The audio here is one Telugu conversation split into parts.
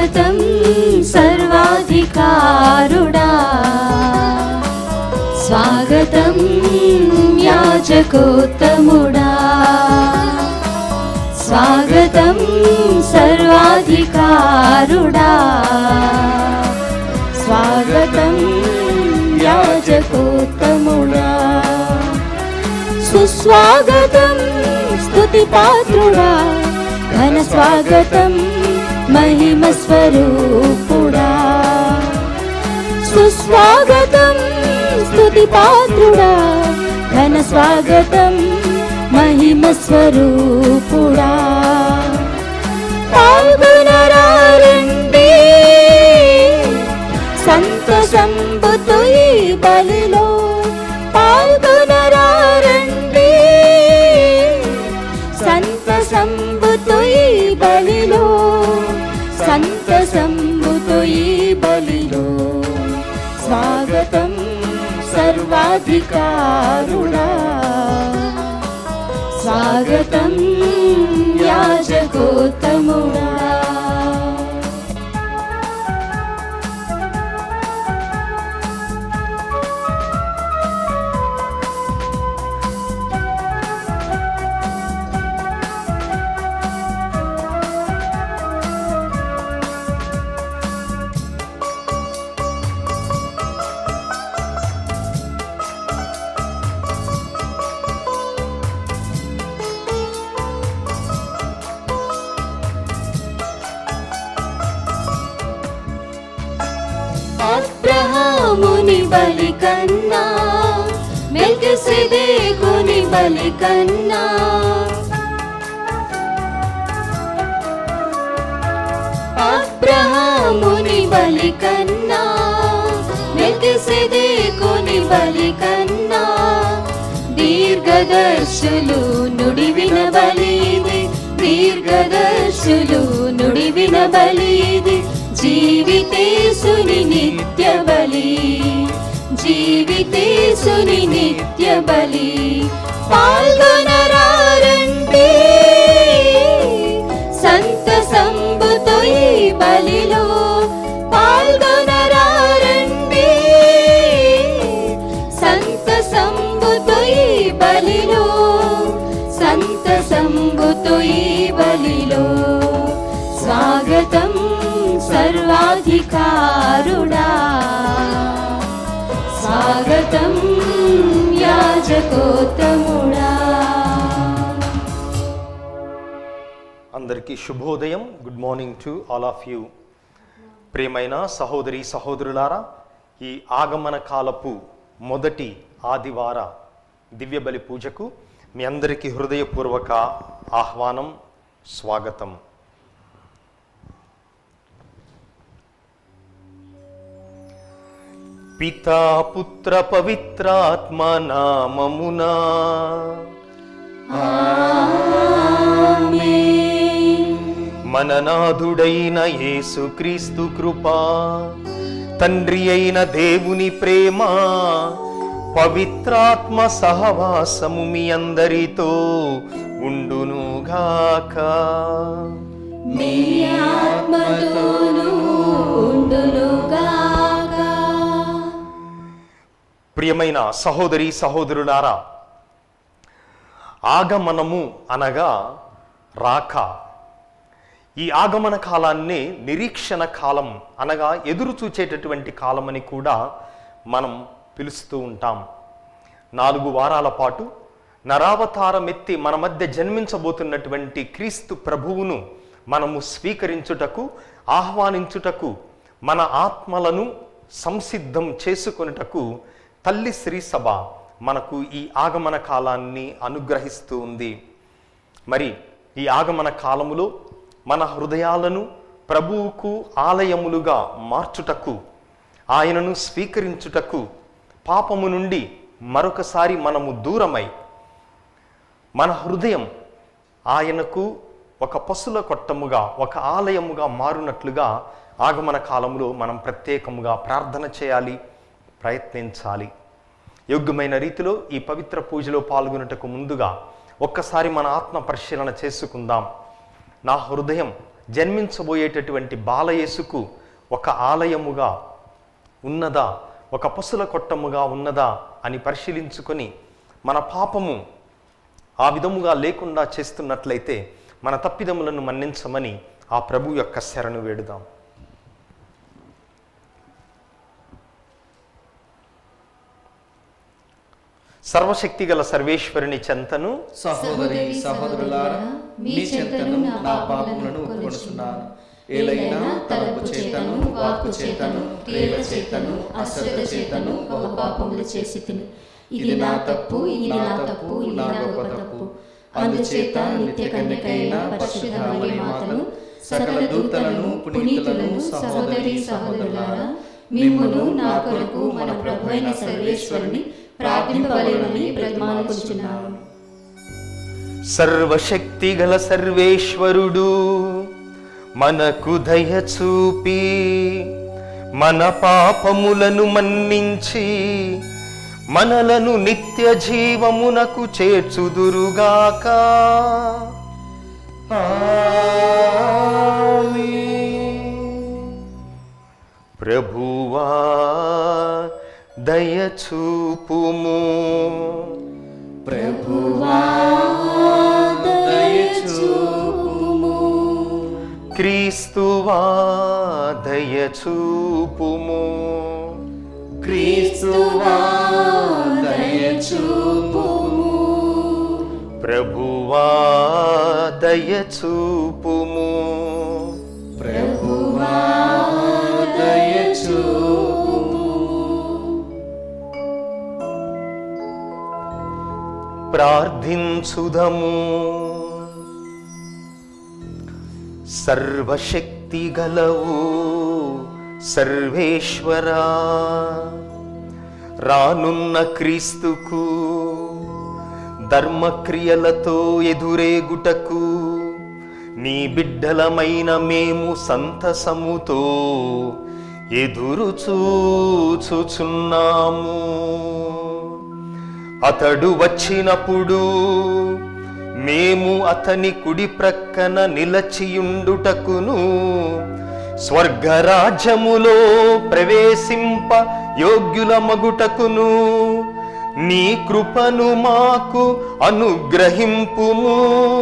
స్వాగతం సర్వాధికారుడా స్వాగతం యాజకోత్తముడా స్వాగతం సర్వాధికారుడా స్వాగతం యాజకోత్తముడా సుస్వాగతం స్తుతి పాత్రుడా ఘన స్వాగతం మహిమ స్వరూపుడా సుస్వాగతం స్తుతి పాత్రుడా ఘన స్వాగతం మహిమ స్వరూపుడా పాల్గొనరారండి సంతసంబుతు ఈ బలిలో పాల్గొనరారండి సంతసంబుతు ఈ బలిలో సంతసంబుతు ఈ బలిలో స్వాగతం సర్వాధికారుడా స్వాగతం యాజకోత్తముడా అబ్రహాముని బలి కన్నా మెల్కిసెదేకుని బలి కన్నా అబ్రహాముని బలి కన్నా మెల్కిసెదేకుని బలి కన్నా దీర్ఘదర్శులు నుడివిన బలిది దీర్ఘదర్శులు నుడివిన బలిది జీవితేశుని నిత్య బలి జీవితేశుని నిత్య బలి పాల్గొనరారండి సంత సంబుతో ఈ బలిలో పాల్గొనరారండి సంత సంబుతో ఈ బలిలో సంత సంబుతో ఈ బలిలో స్వాగతం సర్వాధికారుడా స్వాగతం యాజకోత్తముడా అందరికీ శుభోదయం good morning to all of you ప్రియమైన సహోదరి సహోదరులారా ఈ ఆగమన కాలపు మొదటి ఆదివార దివ్య బలి పూజకు మీ అందరికీ హృదయపూర్వక ఆహ్వానం స్వాగతం పితా పుత్ర పవిత్రాత్మ నామమునా మననాథుడైన యేసుక్రీస్తు కృపా తండ్రి అయిన దేవుని ప్రేమ పవిత్రాత్మ సహవాసము మీ అందరితో ఉండునుగాక మీ ఆత్మతోనూ ఉండునుగాక ప్రియమైన సహోదరి సహోదరులారా ఆగమనము అనగా రాక ఈ ఆగమన కాలాన్ని నిరీక్షణ కాలం అనగా ఎదురు చూచేటటువంటి కాలమని కూడా మనం పిలుస్తూ ఉంటాం నాలుగు వారాల పాటు నరావతారమెత్తి మన మధ్య జన్మించబోతున్నటువంటి క్రీస్తు ప్రభువును మనము స్వీకరించుటకు ఆహ్వానించుటకు మన ఆత్మలను సంసిద్ధం చేసుకొనుటకు తల్లి శ్రీ సభ మనకు ఈ ఆగమన కాలాన్ని అనుగ్రహిస్తూ ఉంది మరి ఈ ఆగమన కాలములో మన హృదయాలను ప్రభువుకు ఆలయములుగా మార్చుటకు ఆయనను స్వీకరించుటకు పాపము నుండి మరొకసారి మనము దూరమై మన హృదయం ఆయనకు ఒక పశుల కొట్టముగా ఒక ఆలయముగా మారునట్లుగా ఆగమన కాలంలో మనం ప్రత్యేకముగా ప్రార్థన చేయాలి ప్రయత్నించాలి యోగ్యమైన రీతిలో ఈ పవిత్ర పూజలో పాల్గొనుటకు ముందుగా ఒక్కసారి మన ఆత్మ పరిశీలన చేసుకుందాం నా హృదయం జన్మించబోయేటటువంటి బాలయేసుకు ఒక ఆలయముగా ఉన్నదా ఒక పశుల కొట్టముగా ఉన్నదా అని పరిశీలించుకొని మన పాపము ఆ విధముగా లేకుండా చేస్తున్నట్లయితే మన తప్పిదములను మన్నించమని ఆ ప్రభు యొక్క శరణు వేడుదాం సర్వశక్తి గల సర్వేశ్వరుని చెంతను సహోదరి సహోదరులారా మీ చెంతను నా పాపములను ఒప్పుకొనుచున్నాను ఏలైనా తలపు చేతను వాక్కు చేతను క్రియల చేతను అశ్రద్ధ చేతను బహు పాపములు చేసి తిని ఇది నా తప్పు ఇది నా తప్పు ఇది నా గొప్ప తప్పు అందుచేత నిత్య కన్యకైన పరిశుద్ధ మరియ మాతను సకల దూతలను పునీతులను సహోదరి సహోదరులారా మిమ్మును నా కొరకు మన ప్రభు అయిన సర్వేశ్వరుని ప్రార్థింపవలెనని బ్రతిమాలుకొనుచున్నాను సర్వశక్తి గల సర్వేశ్వరుడు మనకు దయ చూపి మన పాపములను మన్నించి మనలను నిత్య జీవమునకు చేర్చుదురుగాక ప్రభువా దయ చూపుము ప్రభువా దయచూపుము క్రీస్తువా దయ చూపుము క్రీస్తువా దయచూపుము ప్రభువా దయ చూపుము ప్రభువా దయచూపుము ప్రార్థించుదము సర్వశక్తి గలవు సర్వేశ్వరా రానున్న క్రీస్తుకు ధర్మక్రియలతో ఎదురేగుటకు నీ బిడ్డలమైన మేము సంతసముతో ఎదురు చూచుచున్నాము అతడు వచ్చినప్పుడు మేము అతని కుడి ప్రక్కన నిలచియుండుటకును స్వర్గరాజ్యములో ప్రవేశింప యోగ్యుల మగుటకును నీ కృపను మాకు అనుగ్రహింపుము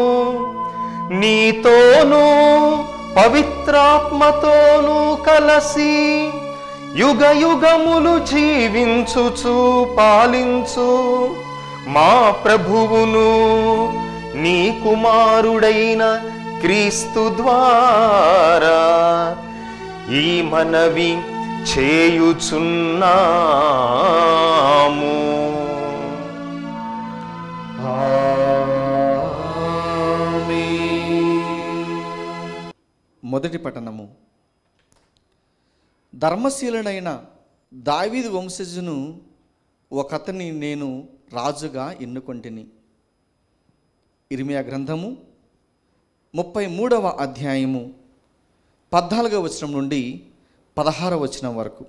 నీతోనూ పవిత్రాత్మతోనూ కలసి యుగ యుగములు జీవించుచు పాలించు మా ప్రభువును నీ కుమారుడైన క్రీస్తు ద్వారా ఈ మనవి చేయుచున్నాము మొదటి పట్టణము ధర్మశీలుడైన దావీదు వంశజును ఒకతని నేను రాజుగా ఎన్నుకొంటిని ఇర్మియా గ్రంథము ముప్పై మూడవ అధ్యాయము పద్నాలుగవ వచనం నుండి పదహారవ వచనం వరకు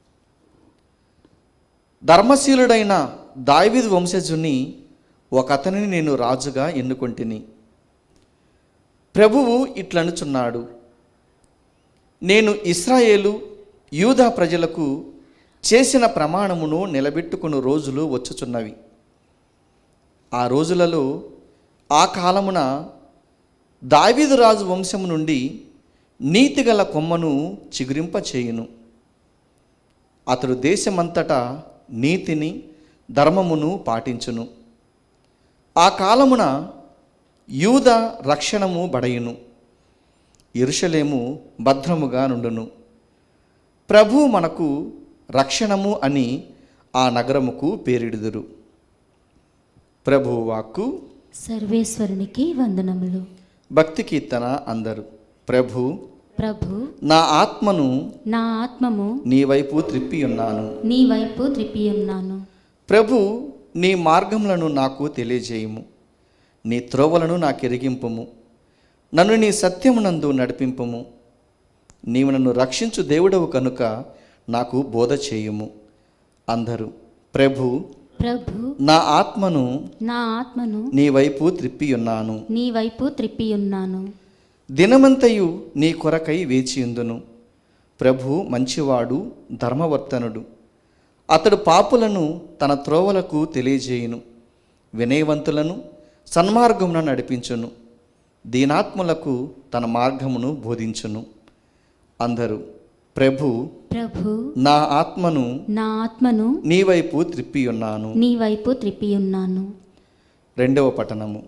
ధర్మశీలుడైన దావీదు వంశజుని ఒకతనిని నేను రాజుగా ఎన్నుకొంటిని ప్రభువు ఇట్లనుచున్నాడు నేను ఇస్రాయేలు యూదా ప్రజలకు చేసిన ప్రమాణమును నిలబెట్టుకుని రోజులు వచ్చుచున్నవి ఆ రోజులలో ఆ కాలమున దావీదు రాజు వంశము నుండి నీతిగల కొమ్మను చిగురింపచేయును అతడు దేశమంతటా నీతిని ధర్మమును పాటించును ఆ కాలమున యూద రక్షణము బడయును ఎరుషలేము భద్రముగా నుండును ప్రభు మనకు రక్షణము అని ఆ నగరముకు పేరిడుదురు ప్రభు వాక్కు సర్వేశ్వరునికి వందనములు భక్తి కీర్తన అందరు ప్రభు ప్రభు నా ఆత్మను నా ఆత్మము నీ వైపు త్రిప్పి ఉన్నాను నీ వైపు త్రిప్పియున్నాను ప్రభు నీ మార్గములను నాకు తెలియజేయము నీ త్రోవలను నాకు ఎరిగింపుము నన్ను నీ సత్యమునందు నడిపింపుము నీవు నన్ను రక్షించు దేవుడవు కనుక నాకు బోధ చేయుము అందరూ ప్రభు ప్రభు నా ఆత్మను నా ఆత్మను నీ వైపు త్రిప్పి ఉన్నాను నీ వైపు త్రిప్పియున్నాను దినమంతయు నీ కొరకై వేచియుందును ప్రభు మంచివాడు ధర్మవర్తనుడు అతడు పాపులను తన త్రోవలకు తెలియజేయును వినయవంతులను సన్మార్గమున నడిపించును దీనాత్ములకు తన మార్గమును బోధించును అందరూ ప్రభు ప్రభు నా ఆత్మను నా ఆత్మను నీ వైపు త్రిప్పియున్నాను నీ వైపు త్రిప్పియున్నాను రెండవ పఠనము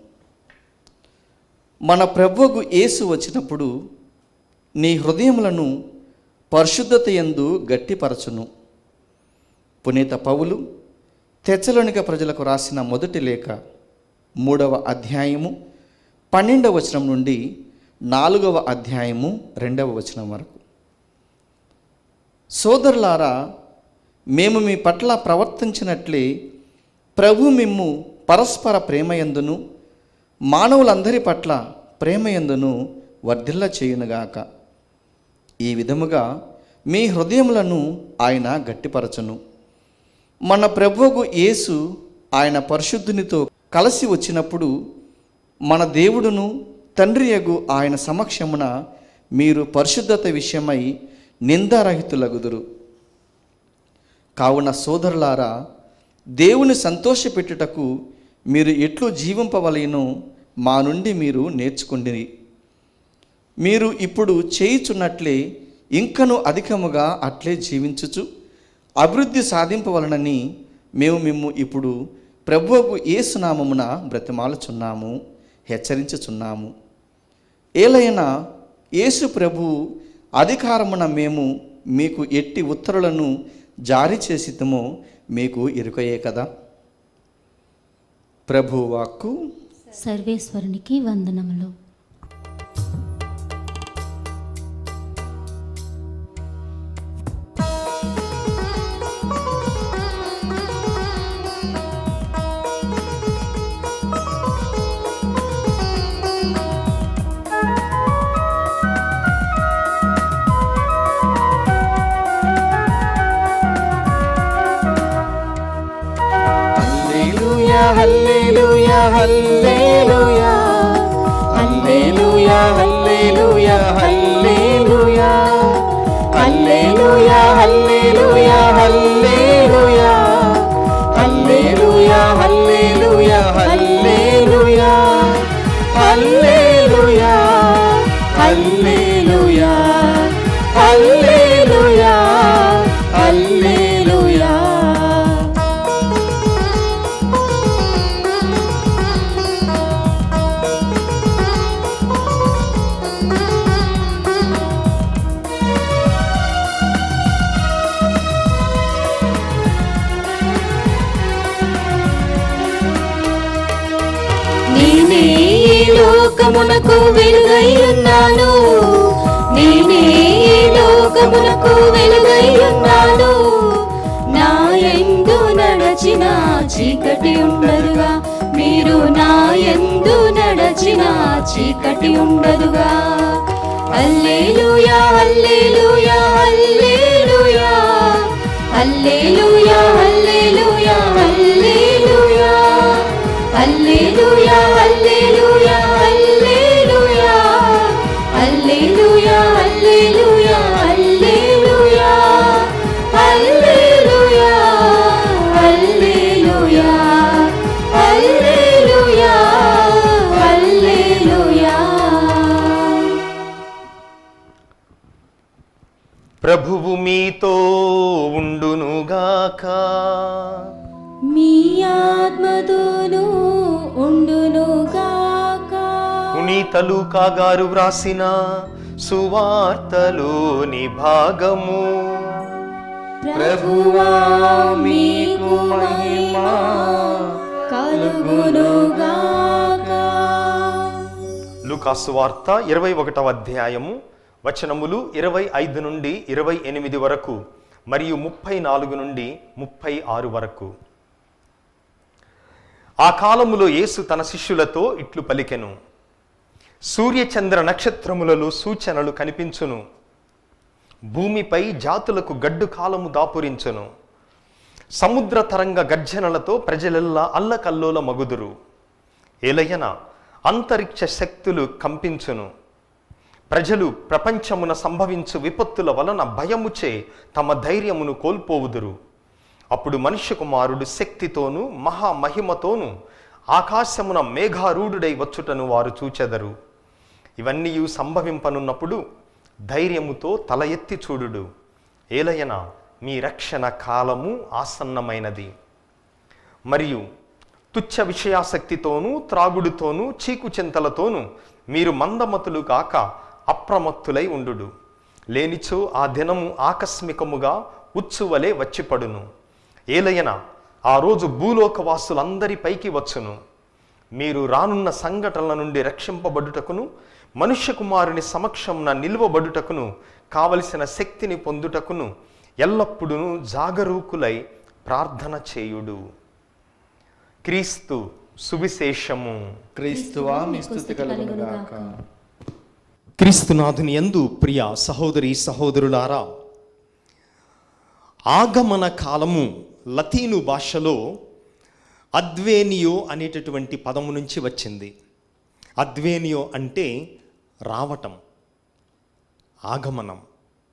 మన ప్రభువుకు యేసు వచ్చినప్పుడు నీ హృదయములను పరిశుద్ధత యందు గట్టిపరచును పునీత పౌలు తెచ్చలోనిక ప్రజలకు రాసిన మొదటి లేఖ మూడవ అధ్యాయము పన్నెండవ వచనం నుండి నాలుగవ అధ్యాయము రెండవ వచనం వరకు సోదరులారా మేము మీ పట్ల ప్రవర్తించినట్లే ప్రభు మిమ్ము పరస్పర ప్రేమయందును మానవులందరి పట్ల ప్రేమయందును వర్ధిల్ల చేయునుగాక ఈ విధముగా మీ హృదయములను ఆయన గట్టిపరచును మన ప్రభువుకు యేసు ఆయన పరిశుద్ధునితో కలిసి వచ్చినప్పుడు మన దేవుడును తండ్రియగు ఆయన సమక్షమున మీరు పరిశుద్ధత విషయమై నిందారహితులగుదురు కావున సోదరులారా దేవుని సంతోషపెట్టుటకు మీరు ఎట్లు జీవింపవలెనో మా నుండి మీరు నేర్చుకుండిరి మీరు ఇప్పుడు చేయుచున్నట్లే ఇంకను అధికముగా అట్లే జీవించుచు అభివృద్ధి సాధింపవలనని మేము మిమ్ము ఇప్పుడు ప్రభువుకు ఏసునామమున బ్రతిమాలుచున్నాము హెచ్చరించుచున్నాము ఏలైనా యేసు ప్రభువు అధికారమున మేము మీకు ఎట్టి ఉత్తరులను జారీ చేసితమో మీకు ఎరుకయే కదా ప్రభు వాక్కు సర్వేశ్వరునికి వందనములు హల్లెలూయా హల్లెలూయా హల్లెలూయా హల్లెలూయా హల్లెలూయా హల్లెలూయా హల్లెలూయా హల్లెలూయా హల్లెలూయా హల్లెలూయా హల్లెలూయా హల్లెలూయా హల్లెలూయా హల్లెలూయా హల్లెలూయా హల్లెలూయా నేనే ఈ లోకమునకు వెలుగై ఉన్నాను నేనే ఈ లోకమునకు వెలుగై ఉన్నాను నా ఎందు నడచిన చీకటి ఉండదుగా మీరు నా ఎందు నడచిన చీకటి ఉండదుగా హల్లెలూయా హల్లెలూయా హల్లెలూయా హల్లెలూయా హల్లెలూయా హల్లెలూయా హల్లెలూయా హల్లెలూయా హల్లెలూయా హల్లెలూయా హల్లెలూయా హల్లెలూయా హల్లెలూయా హల్లెలూయా హల్లెలూయా హల్లెలూయా ప్రభువు మీతో ఉండునుగాక మీ ఆత్మతోనూ ఉండునుగాక పునీతలు కాగారు వ్రాసిన సువార్తలోని భాగము ప్రభువా మీకు మహిమ కలుగునుగాక లూకాసు వార్త ఇరవై ఒకటవ అధ్యాయము వచనములు ఇరవై ఐదు నుండి ఇరవై ఎనిమిది వరకు మరియు ముప్పై నాలుగు నుండి ముప్పై ఆరు వరకు ఆ కాలములో యేసు తన శిష్యులతో ఇట్లు పలికెను సూర్యచంద్ర నక్షత్రములలో సూచనలు కనిపించును భూమిపై జాతులకు గడ్డు కాలము దాపురించును సముద్ర తరంగ గర్జనలతో ప్రజలెల్లా అల్లకల్లోల మగుదురు ఎలయన అంతరిక్ష శక్తులు కంపించును ప్రజలు ప్రపంచమున సంభవించు విపత్తుల వలన భయముచే తమ ధైర్యమును కోల్పోవుదురు అప్పుడు మనుష్య కుమారుడు శక్తితోనూ మహామహిమతోనూ ఆకాశమున మేఘారూఢుడై వచ్చుటను వారు చూచెదరు ఇవన్నీ సంభవింపనున్నప్పుడు ధైర్యముతో తల ఎత్తి చూడుడు ఏలయన మీ రక్షణ కాలము ఆసన్నమైనది మరియు తుచ్చ విషయాసక్తితోనూ త్రాగుడుతోనూ చీకు చింతలతోనూ మీరు మందమతులు కాక అప్రమత్తులై ఉండుడు లేనిచో ఆ దినము ఆకస్మికముగా ఉచ్చువలే వచ్చిపడును ఏలయన ఆ రోజు భూలోకవాసులందరి పైకి వచ్చును మీరు రానున్న సంఘటనల నుండి రక్షింపబడుటకును మనుష్య కుమారుని సమక్షంన నిలువబడుటకును కావలసిన శక్తిని పొందుటకును ఎల్లప్పుడూ జాగరూకులై ప్రార్థన చేయుడు క్రీస్తు సువిశేషము క్రీస్తువా మీ స్థుతి కలుగునుగాక క్రీస్తునాథుని యందు ప్రియ సహోదరి సహోదరులారా ఆగమన కాలము లతీను భాషలో అద్వేనియో అనేటటువంటి పదము నుంచి వచ్చింది అద్వేనియో అంటే రావటం ఆగమనం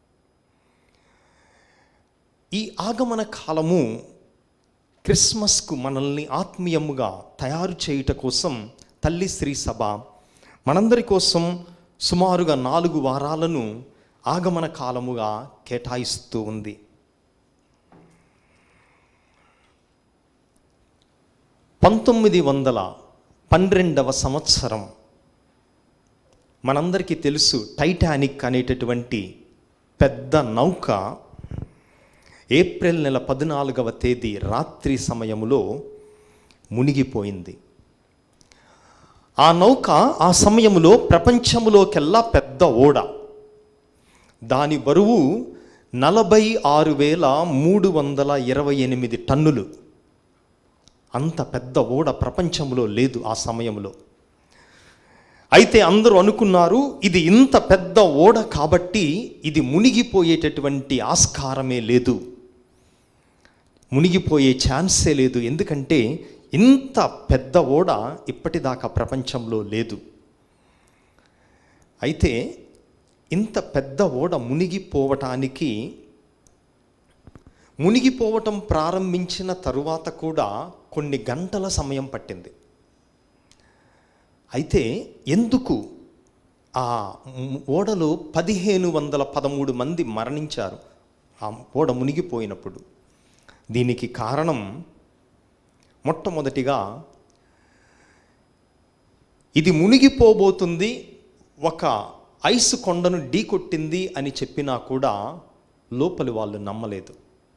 ఈ ఆగమన కాలము క్రిస్మస్కు మనల్ని ఆత్మీయముగా తయారు చేయుట కోసం తల్లి శ్రీ సభ మనందరి కోసం సుమారుగా నాలుగు వారాలను ఆగమన కాలముగా కేటాయిస్తూ ఉంది పంతొమ్మిది వందల పన్నెండవ సంవత్సరం మనందరికీ తెలుసు టైటానిక్ అనేటటువంటి పెద్ద నౌక ఏప్రిల్ నెల పద్నాలుగవ తేదీ రాత్రి సమయములో మునిగిపోయింది ఆ నౌక ఆ సమయములో ప్రపంచములోకెల్లా పెద్ద ఓడ దాని బరువు నలభై ఆరు వేల మూడు వందల ఇరవై ఎనిమిది టన్నులు అంత పెద్ద ఓడ ప్రపంచంలో లేదు ఆ సమయంలో అయితే అందరూ అనుకున్నారు ఇది ఇంత పెద్ద ఓడ కాబట్టి ఇది మునిగిపోయేటటువంటి ఆస్కారమే లేదు మునిగిపోయే ఛాన్సే లేదు ఎందుకంటే ఇంత పెద్ద ఓడ ఇప్పటిదాకా ప్రపంచంలో లేదు అయితే ఇంత పెద్ద ఓడ మునిగిపోవటానికి మునిగిపోవటం ప్రారంభించిన తరువాత కూడా కొన్ని గంటల సమయం పట్టింది అయితే ఎందుకు ఆ ఓడలో పదిహేను వందల పదమూడు మంది మరణించారు ఆ ఓడ మునిగిపోయినప్పుడు దీనికి కారణం మొట్టమొదటిగా ఇది మునిగిపోబోతుంది ఒక ఐస్ కొండను ఢీకొట్టింది అని చెప్పినా కూడా లోపలి వాళ్ళు నమ్మలేదు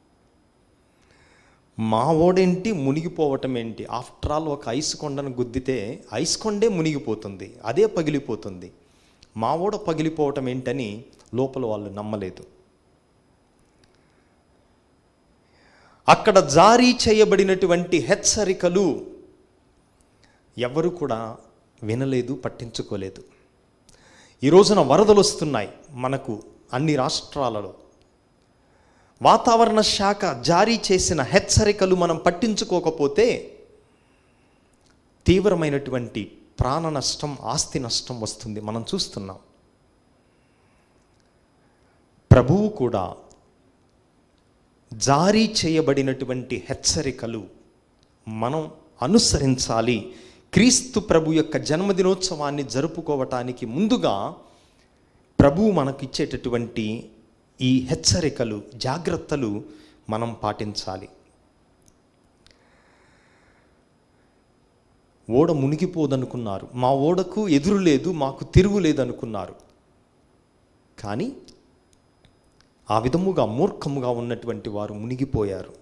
మా ఓడేంటి మునిగిపోవటం ఏంటి ఆఫ్టర్ ఆల్ ఒక ఐస్ కొండను గుద్దితే ఐస్ కొండే మునిగిపోతుంది అదే పగిలిపోతుంది మా ఓడ పగిలిపోవటం ఏంటని లోపల వాళ్ళు నమ్మలేదు అక్కడ జారీ చేయబడినటువంటి హెచ్చరికలు ఎవరు కూడా వినలేదు పట్టించుకోలేదు ఈ రోజున వరదలు వస్తున్నాయి మనకు అన్ని రాష్ట్రాలలో వాతావరణ శాఖ జారీ చేసిన హెచ్చరికలు మనం పట్టించుకోకపోతే తీవ్రమైనటువంటి ప్రాణ నష్టం ఆస్తి నష్టం వస్తుంది మనం చూస్తున్నాం ప్రభువు కూడా జారీ చేయబడినటువంటి హెచ్చరికలు మనం అనుసరించాలి క్రీస్తు ప్రభు యొక్క జన్మదినోత్సవాన్ని జరుపుకోవటానికి ముందుగా ప్రభువు మనకిచ్చేటటువంటి ఈ హెచ్చరికలు జాగ్రత్తలు మనం పాటించాలి ఓడ మునిగిపోదనుకున్నారు మా ఓడకు ఎదురు లేదు మాకు తిరుగు లేదనుకున్నారు కానీ ఆ విధముగా మూర్ఖముగా ఉన్నటువంటి వారు మునిగిపోయారు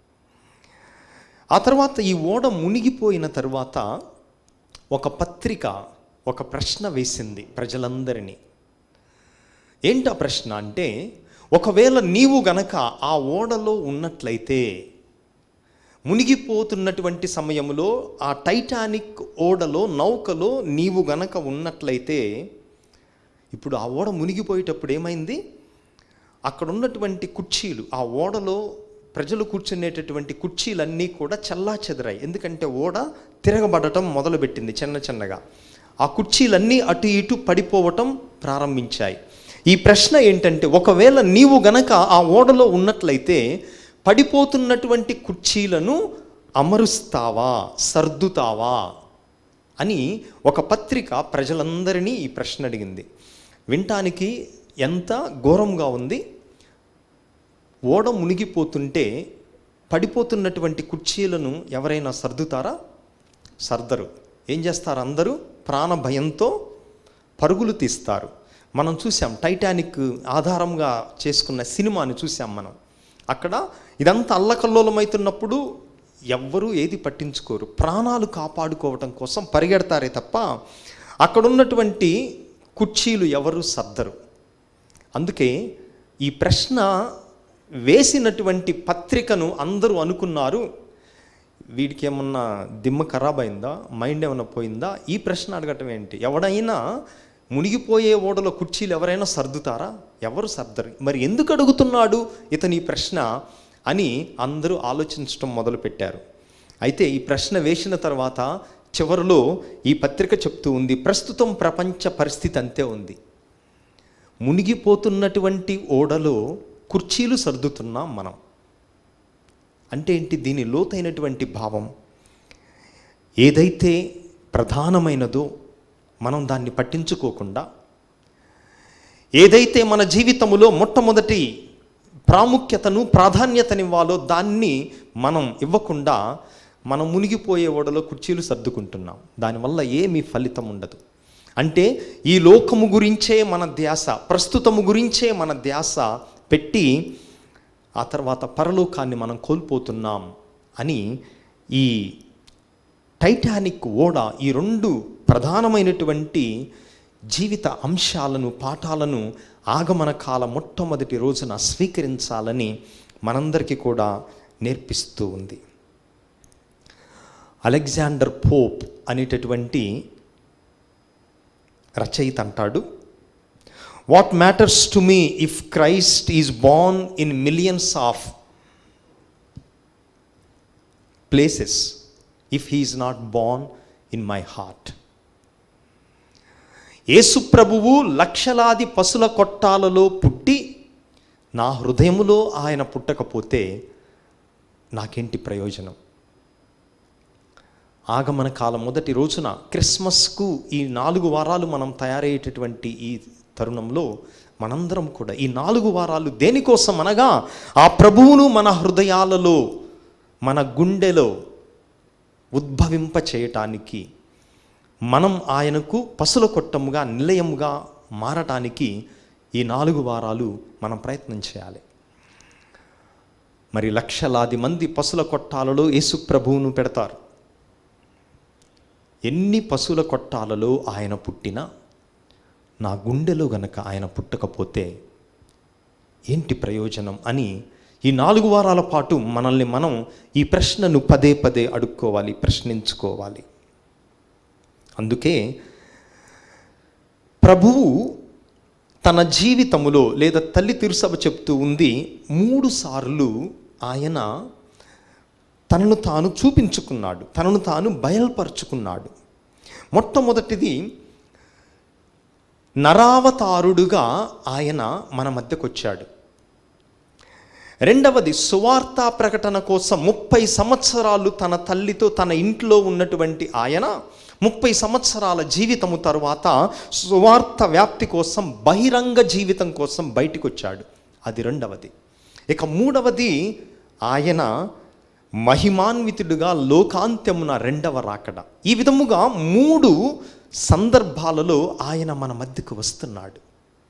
ఆ తర్వాత ఈ ఓడ మునిగిపోయిన తర్వాత ఒక పత్రిక ఒక ప్రశ్న వేసింది ప్రజలందరినీ ఏంటి ఆ ప్రశ్న అంటే ఒకవేళ నీవు గనక ఆ ఓడలో ఉన్నట్లయితే మునిగిపోతున్నటువంటి సమయంలో ఆ టైటానిక్ ఓడలో నౌకలో నీవు గనక ఉన్నట్లయితే ఇప్పుడు ఆ ఓడ మునిగిపోయేటప్పుడు ఏమైంది అక్కడ ఉన్నటువంటి కుర్చీలు ఆ ఓడలో ప్రజలు కూర్చునేటటువంటి కుర్చీలన్నీ కూడా చల్లా చెదరాయి ఎందుకంటే ఓడ తిరగబడటం మొదలుపెట్టింది చిన్న చిన్నగా ఆ కుర్చీలన్నీ అటు ఇటు పడిపోవటం ప్రారంభించాయి ఈ ప్రశ్న ఏంటంటే ఒకవేళ నీవు గనక ఆ ఓడలో ఉన్నట్లయితే పడిపోతున్నటువంటి కుర్చీలను అమరుస్తావా సర్దుతావా అని ఒక పత్రిక ప్రజలందరినీ ఈ ప్రశ్న అడిగింది వినటానికి ఎంత ఘోరంగా ఉంది ఓడ మునిగిపోతుంటే పడిపోతున్నటువంటి కుర్చీలను ఎవరైనా సర్దుతారా సర్దరు ఏం చేస్తారు అందరూ ప్రాణ భయంతో పరుగులు తీస్తారు మనం చూసాం టైటానిక్ ఆధారంగా చేసుకున్న సినిమాని చూసాం మనం అక్కడ ఇదంతా అల్లకల్లోలమవుతున్నప్పుడు ఎవ్వరూ ఏది పట్టించుకోరు ప్రాణాలు కాపాడుకోవటం కోసం పరిగెడతారే తప్ప అక్కడ ఉన్నటువంటి కుర్చీలు ఎవరు సర్దరు అందుకే ఈ ప్రశ్న వేసినటువంటి పత్రికను అందరూ అనుకున్నారు వీడికి ఏమన్నా దిమ్మ ఖరాబ్ అయిందా మైండ్ ఏమన్నా పోయిందా ఈ ప్రశ్న అడగటం ఏంటి ఎవడైనా మునిగిపోయే ఓడలో కుర్చీలు ఎవరైనా సర్దుతారా ఎవరు సర్దరు మరి ఎందుకు అడుగుతున్నాడు ఇతని ఈ ప్రశ్న అని అందరూ ఆలోచించడం మొదలుపెట్టారు అయితే ఈ ప్రశ్న వేసిన తర్వాత చివరిలో ఈ పత్రిక చెప్తూ ఉంది ప్రస్తుతం ప్రపంచ పరిస్థితి అంతే ఉంది మునిగిపోతున్నటువంటి ఓడలో కుర్చీలు సర్దుతున్నాం మనం అంటే ఏంటి దీని లోతైనటువంటి భావం ఏదైతే ప్రధానమైనదో మనం దాన్ని పట్టించుకోకుండా ఏదైతే మన జీవితంలో మొట్టమొదటి ప్రాముఖ్యతను ప్రాధాన్యతనివ్వాలో దాన్ని మనం ఇవ్వకుండా మనం మునిగిపోయే ఓడలో కుర్చీలు సర్దుకుంటున్నాం దానివల్ల ఏమీ ఫలితం ఉండదు అంటే ఈ లోకము గురించే మన ధ్యాస ప్రస్తుతము గురించే మన ధ్యాస పెట్టి ఆ తర్వాత పరలోకాన్ని మనం కోల్పోతున్నాం అని ఈ టైటానిక్ ఓడ ఈ రెండు ప్రధానమైనటువంటి జీవిత అంశాలను పాఠాలను ఆగమన కాల మొట్టమొదటి రోజున స్వీకరించాలని మనందరికీ కూడా నేర్పిస్తూ ఉంది అలెగ్జాండర్ పోప్ అనేటటువంటి రచయిత అంటాడు what matters to me if Christ is born in millions of places if he is not born in my heart Yesu ప్రభువు లక్షలాది పశుల కొట్టాలలో పుట్టి నా హృదయములో ఆయన పుట్టకపోతే నాకేంటి ప్రయోజనం ఆగమన కాలం మొదటి రోజున క్రిస్మస్కు ఈ నాలుగు వారాలు మనం తయారయ్యేటటువంటి ఈ తరుణంలో మనందరం కూడా ఈ నాలుగు వారాలు దేనికోసం అనగా ఆ ప్రభువును మన హృదయాలలో మన గుండెలో ఉద్భవింప చేయటానికి మనం ఆయనకు పసుల కొట్టముగా నిలయముగా మారటానికి ఈ నాలుగు వారాలు మనం ప్రయత్నం చేయాలి మరి లక్షలాది మంది పశుల కొట్టాలలో యేసు ప్రభువును పెడతారు ఎన్ని పశువుల కొట్టాలలో ఆయన పుట్టినా నా గుండెలో గనక ఆయన పుట్టకపోతే ఏంటి ప్రయోజనం అని ఈ నాలుగు వారాల పాటు మనల్ని మనం ఈ ప్రశ్నను పదే పదే అడుక్కోవాలి ప్రశ్నించుకోవాలి అందుకే ప్రభువు తన జీవితములో లేదా తల్లి తిరుసభ చెప్తూ ఉంది మూడు సార్లు ఆయన తనను తాను చూపించుకున్నాడు తనను తాను బయల్పరుచుకున్నాడు మొట్టమొదటిది నరావతారుడుగా ఆయన మన మధ్యకు వచ్చాడు రెండవది సువార్త ప్రకటన కోసం ముప్పై సంవత్సరాలు తన తల్లితో తన ఇంట్లో ఉన్నటువంటి ఆయన ముప్పై సంవత్సరాల జీవితము తరువాత సువార్త వ్యాప్తి కోసం బహిరంగ జీవితం కోసం బయటికి వచ్చాడు అది రెండవది ఇక మూడవది ఆయన మహిమాన్వితుడుగా లోకాంత్యమున రెండవ రాకడ ఈ విధముగా మూడు సందర్భాలలో ఆయన మన మధ్యకు వస్తున్నాడు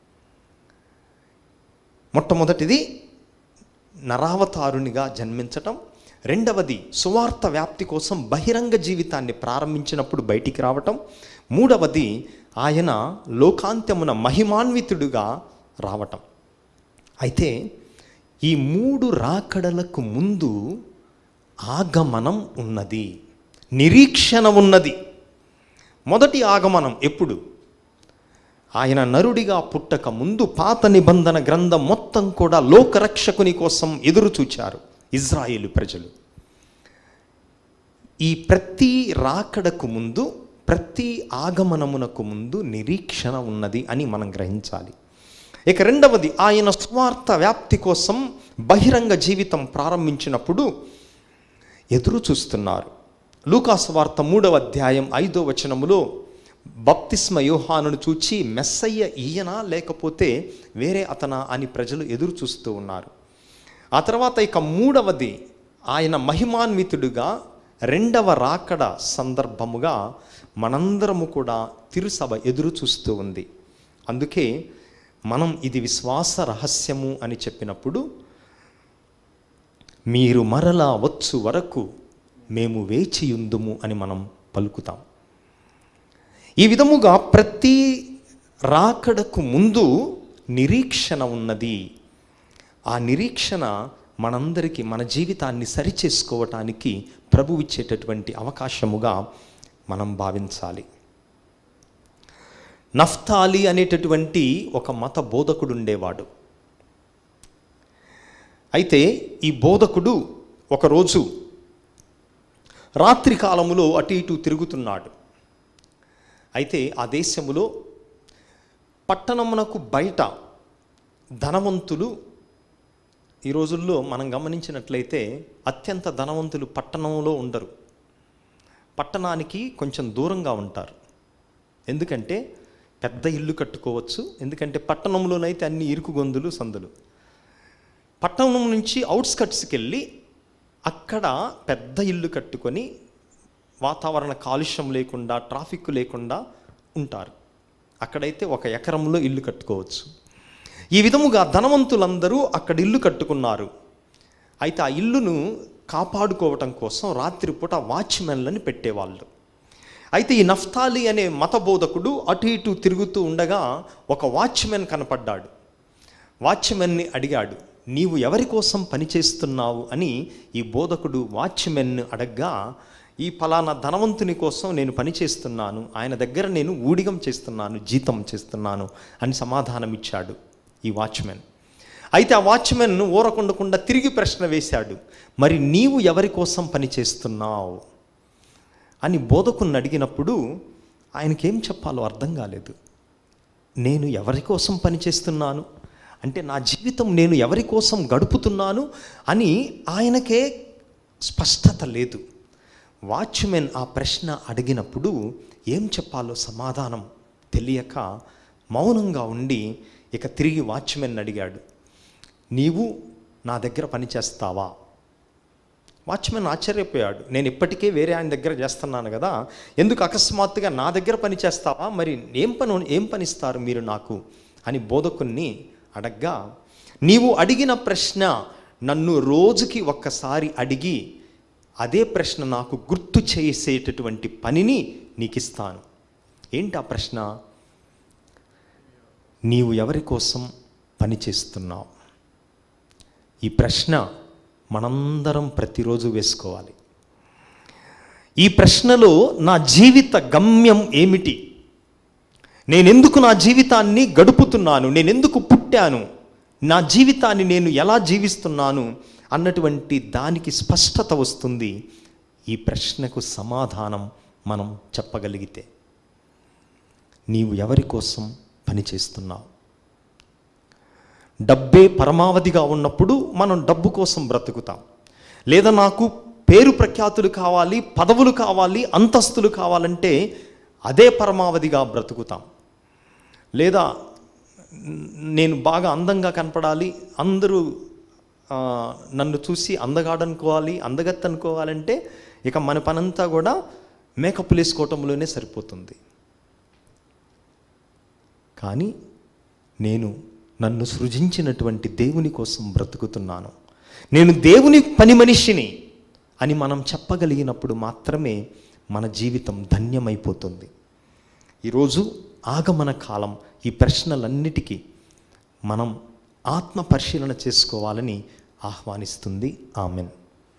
మొట్టమొదటిది నరావతారునిగా జన్మించటం రెండవది సువార్త వ్యాప్తి కోసం బహిరంగ జీవితాన్ని ప్రారంభించినప్పుడు బయటికి రావటం మూడవది ఆయన లోకాంత్యమున మహిమాన్వితుడుగా రావటం అయితే ఈ మూడు రాకడలకు ముందు ఆగమనం ఉన్నది నిరీక్షణ ఉన్నది మొదటి ఆగమనం ఎప్పుడు ఆయన నరుడిగా పుట్టక ముందు పాత నిబంధన గ్రంథం మొత్తం కూడా లోకరక్షకుని కోసం ఎదురు చూచారు ఇజ్రాయేలు ప్రజలు ఈ ప్రతి రాకడకు ముందు ప్రతి ఆగమనమునకు ముందు నిరీక్షణ ఉన్నది అని మనం గ్రహించాలి ఇక రెండవది ఆయన స్వార్థ వ్యాప్తి కోసం బహిరంగ జీవితం ప్రారంభించినప్పుడు ఎదురు చూస్తున్నారు లూకాసు వార్త మూడవ అధ్యాయం ఐదో వచనములో బప్తిస్మ యోహానును చూచి మెస్సయ్య ఈయన లేకపోతే వేరే అతనా అని ప్రజలు ఎదురు చూస్తూ ఉన్నారు ఆ తర్వాత ఇక మూడవది ఆయన మహిమాన్వితుడుగా రెండవ రాకడ సందర్భముగా మనందరము కూడా తిరుసభ ఎదురు చూస్తూ ఉంది అందుకే మనం ఇది విశ్వాస రహస్యము అని చెప్పినప్పుడు మీరు మరలా వచ్చు వరకు మేము వేచియుందుము అని మనం పలుకుతాం ఈ విధముగా ప్రతి రాకడకు ముందు నిరీక్షణ ఉన్నది ఆ నిరీక్షణ మనందరికీ మన జీవితాన్ని సరిచేసుకోవటానికి ప్రభు ఇచ్చేటటువంటి అవకాశముగా మనం భావించాలి నఫ్తాలి అనేటటువంటి ఒక మత బోధకుడు ఉండేవాడు అయితే ఈ బోధకుడు ఒకరోజు రాత్రి కాలములో అటు ఇటు తిరుగుతున్నాడు అయితే ఆ దేశములో పట్టణమునకు బయట ధనవంతులు ఈ రోజుల్లో మనం గమనించినట్లయితే అత్యంత ధనవంతులు పట్టణంలో ఉండరు పట్టణానికి కొంచెం దూరంగా ఉంటారు ఎందుకంటే పెద్ద ఇల్లు కట్టుకోవచ్చు ఎందుకంటే పట్టణంలోనైతే అన్ని ఇరుకు గొంతులు సందులు పట్టణం నుంచి అవుట్స్కట్స్కి వెళ్ళి అక్కడ పెద్ద ఇల్లు కట్టుకొని వాతావరణ కాలుష్యం లేకుండా ట్రాఫిక్ లేకుండా ఉంటారు అక్కడైతే ఒక ఎకరంలో ఇల్లు కట్టుకోవచ్చు ఈ విధముగా ధనవంతులందరూ అక్కడ ఇల్లు కట్టుకున్నారు అయితే ఆ ఇల్లును కాపాడుకోవటం కోసం రాత్రిపూట వాచ్మెన్లని పెట్టేవాళ్ళు అయితే ఈ నఫ్తాలి అనే మత బోధకుడు అటు ఇటు తిరుగుతూ ఉండగా ఒక వాచ్మెన్ కనపడ్డాడు వాచ్మెన్ని అడిగాడు నీవు ఎవరి కోసం పనిచేస్తున్నావు అని ఈ బోధకుడు వాచ్మెన్ అడగ్గా ఈ ఫలానా ధనవంతుని కోసం నేను పనిచేస్తున్నాను ఆయన దగ్గర నేను ఊడిగం చేస్తున్నాను జీతం చేస్తున్నాను అని సమాధానం ఇచ్చాడు ఈ వాచ్మెన్ అయితే ఆ వాచ్మెన్ ఊరకుండకుండా తిరిగి ప్రశ్న వేశాడు మరి నీవు ఎవరి కోసం పనిచేస్తున్నావు అని బోధకుని అడిగినప్పుడు ఆయనకేం చెప్పాలో అర్థం కాలేదు నేను ఎవరి కోసం పనిచేస్తున్నాను అంటే నా జీవితం నేను ఎవరి కోసం గడుపుతున్నాను అని ఆయనకే స్పష్టత లేదు వాచ్మెన్ ఆ ప్రశ్న అడిగినప్పుడు ఏం చెప్పాలో సమాధానం తెలియక మౌనంగా ఉండి ఇక తిరిగి వాచ్మెన్ అడిగాడు నీవు నా దగ్గర పనిచేస్తావా వాచ్మెన్ ఆశ్చర్యపోయాడు నేను ఇప్పటికే వేరే ఆయన దగ్గర చేస్తున్నాను కదా ఎందుకు అకస్మాత్తుగా నా దగ్గర పని చేస్తావా మరి ఏం పని ఏం పనిస్తారు మీరు నాకు అని బోధకుణ్ణి అడగ్గా నీవు అడిగిన ప్రశ్న నన్ను రోజుకి ఒక్కసారి అడిగి అదే ప్రశ్న నాకు గుర్తు చేసేటటువంటి పనిని నీకు ఇస్తాను ఏంటి ఆ ప్రశ్న నీవు ఎవరి కోసం పని చేస్తున్నావు ఈ ప్రశ్న మనందరం ప్రతిరోజు వేసుకోవాలి ఈ ప్రశ్నలో నా జీవిత గమ్యం ఏమిటి నేనెందుకు నా జీవితాన్ని గడుపుతున్నాను నేనెందుకు పుట్టాను నా జీవితాన్ని నేను ఎలా జీవిస్తున్నాను అన్నటువంటి దానికి స్పష్టత వస్తుంది ఈ ప్రశ్నకు సమాధానం మనం చెప్పగలిగితే నీవు ఎవరి కోసం పనిచేస్తున్నావు డబ్బే పరమావధిగా ఉన్నప్పుడు మనం డబ్బు కోసం బ్రతుకుతాం లేదా నాకు పేరు ప్రఖ్యాతులు కావాలి పదవులు కావాలి అంతస్తులు కావాలంటే అదే పరమావధిగా బ్రతుకుతాం లేదా నేను బాగా అందంగా కనపడాలి అందరూ ఆ, నన్ను చూసి అందగాడనుకోవాలి అందగత్తు అనుకోవాలంటే ఇక మన పనంతా కూడా మేకప్ వేసుకోవటంలోనే సరిపోతుంది కానీ నేను నన్ను సృజించినటువంటి దేవుని కోసం బ్రతుకుతున్నాను నేను దేవుని పని మనిషిని అని మనం చెప్పగలిగినప్పుడు మాత్రమే మన జీవితం ధన్యమైపోతుంది ఈరోజు ఆగమన కాలం ఈ ప్రశ్నలన్నిటికీ మనం ఆత్మ పరిశీలన చేసుకోవాలని ఆహ్వానిస్తుంది ఆమెన్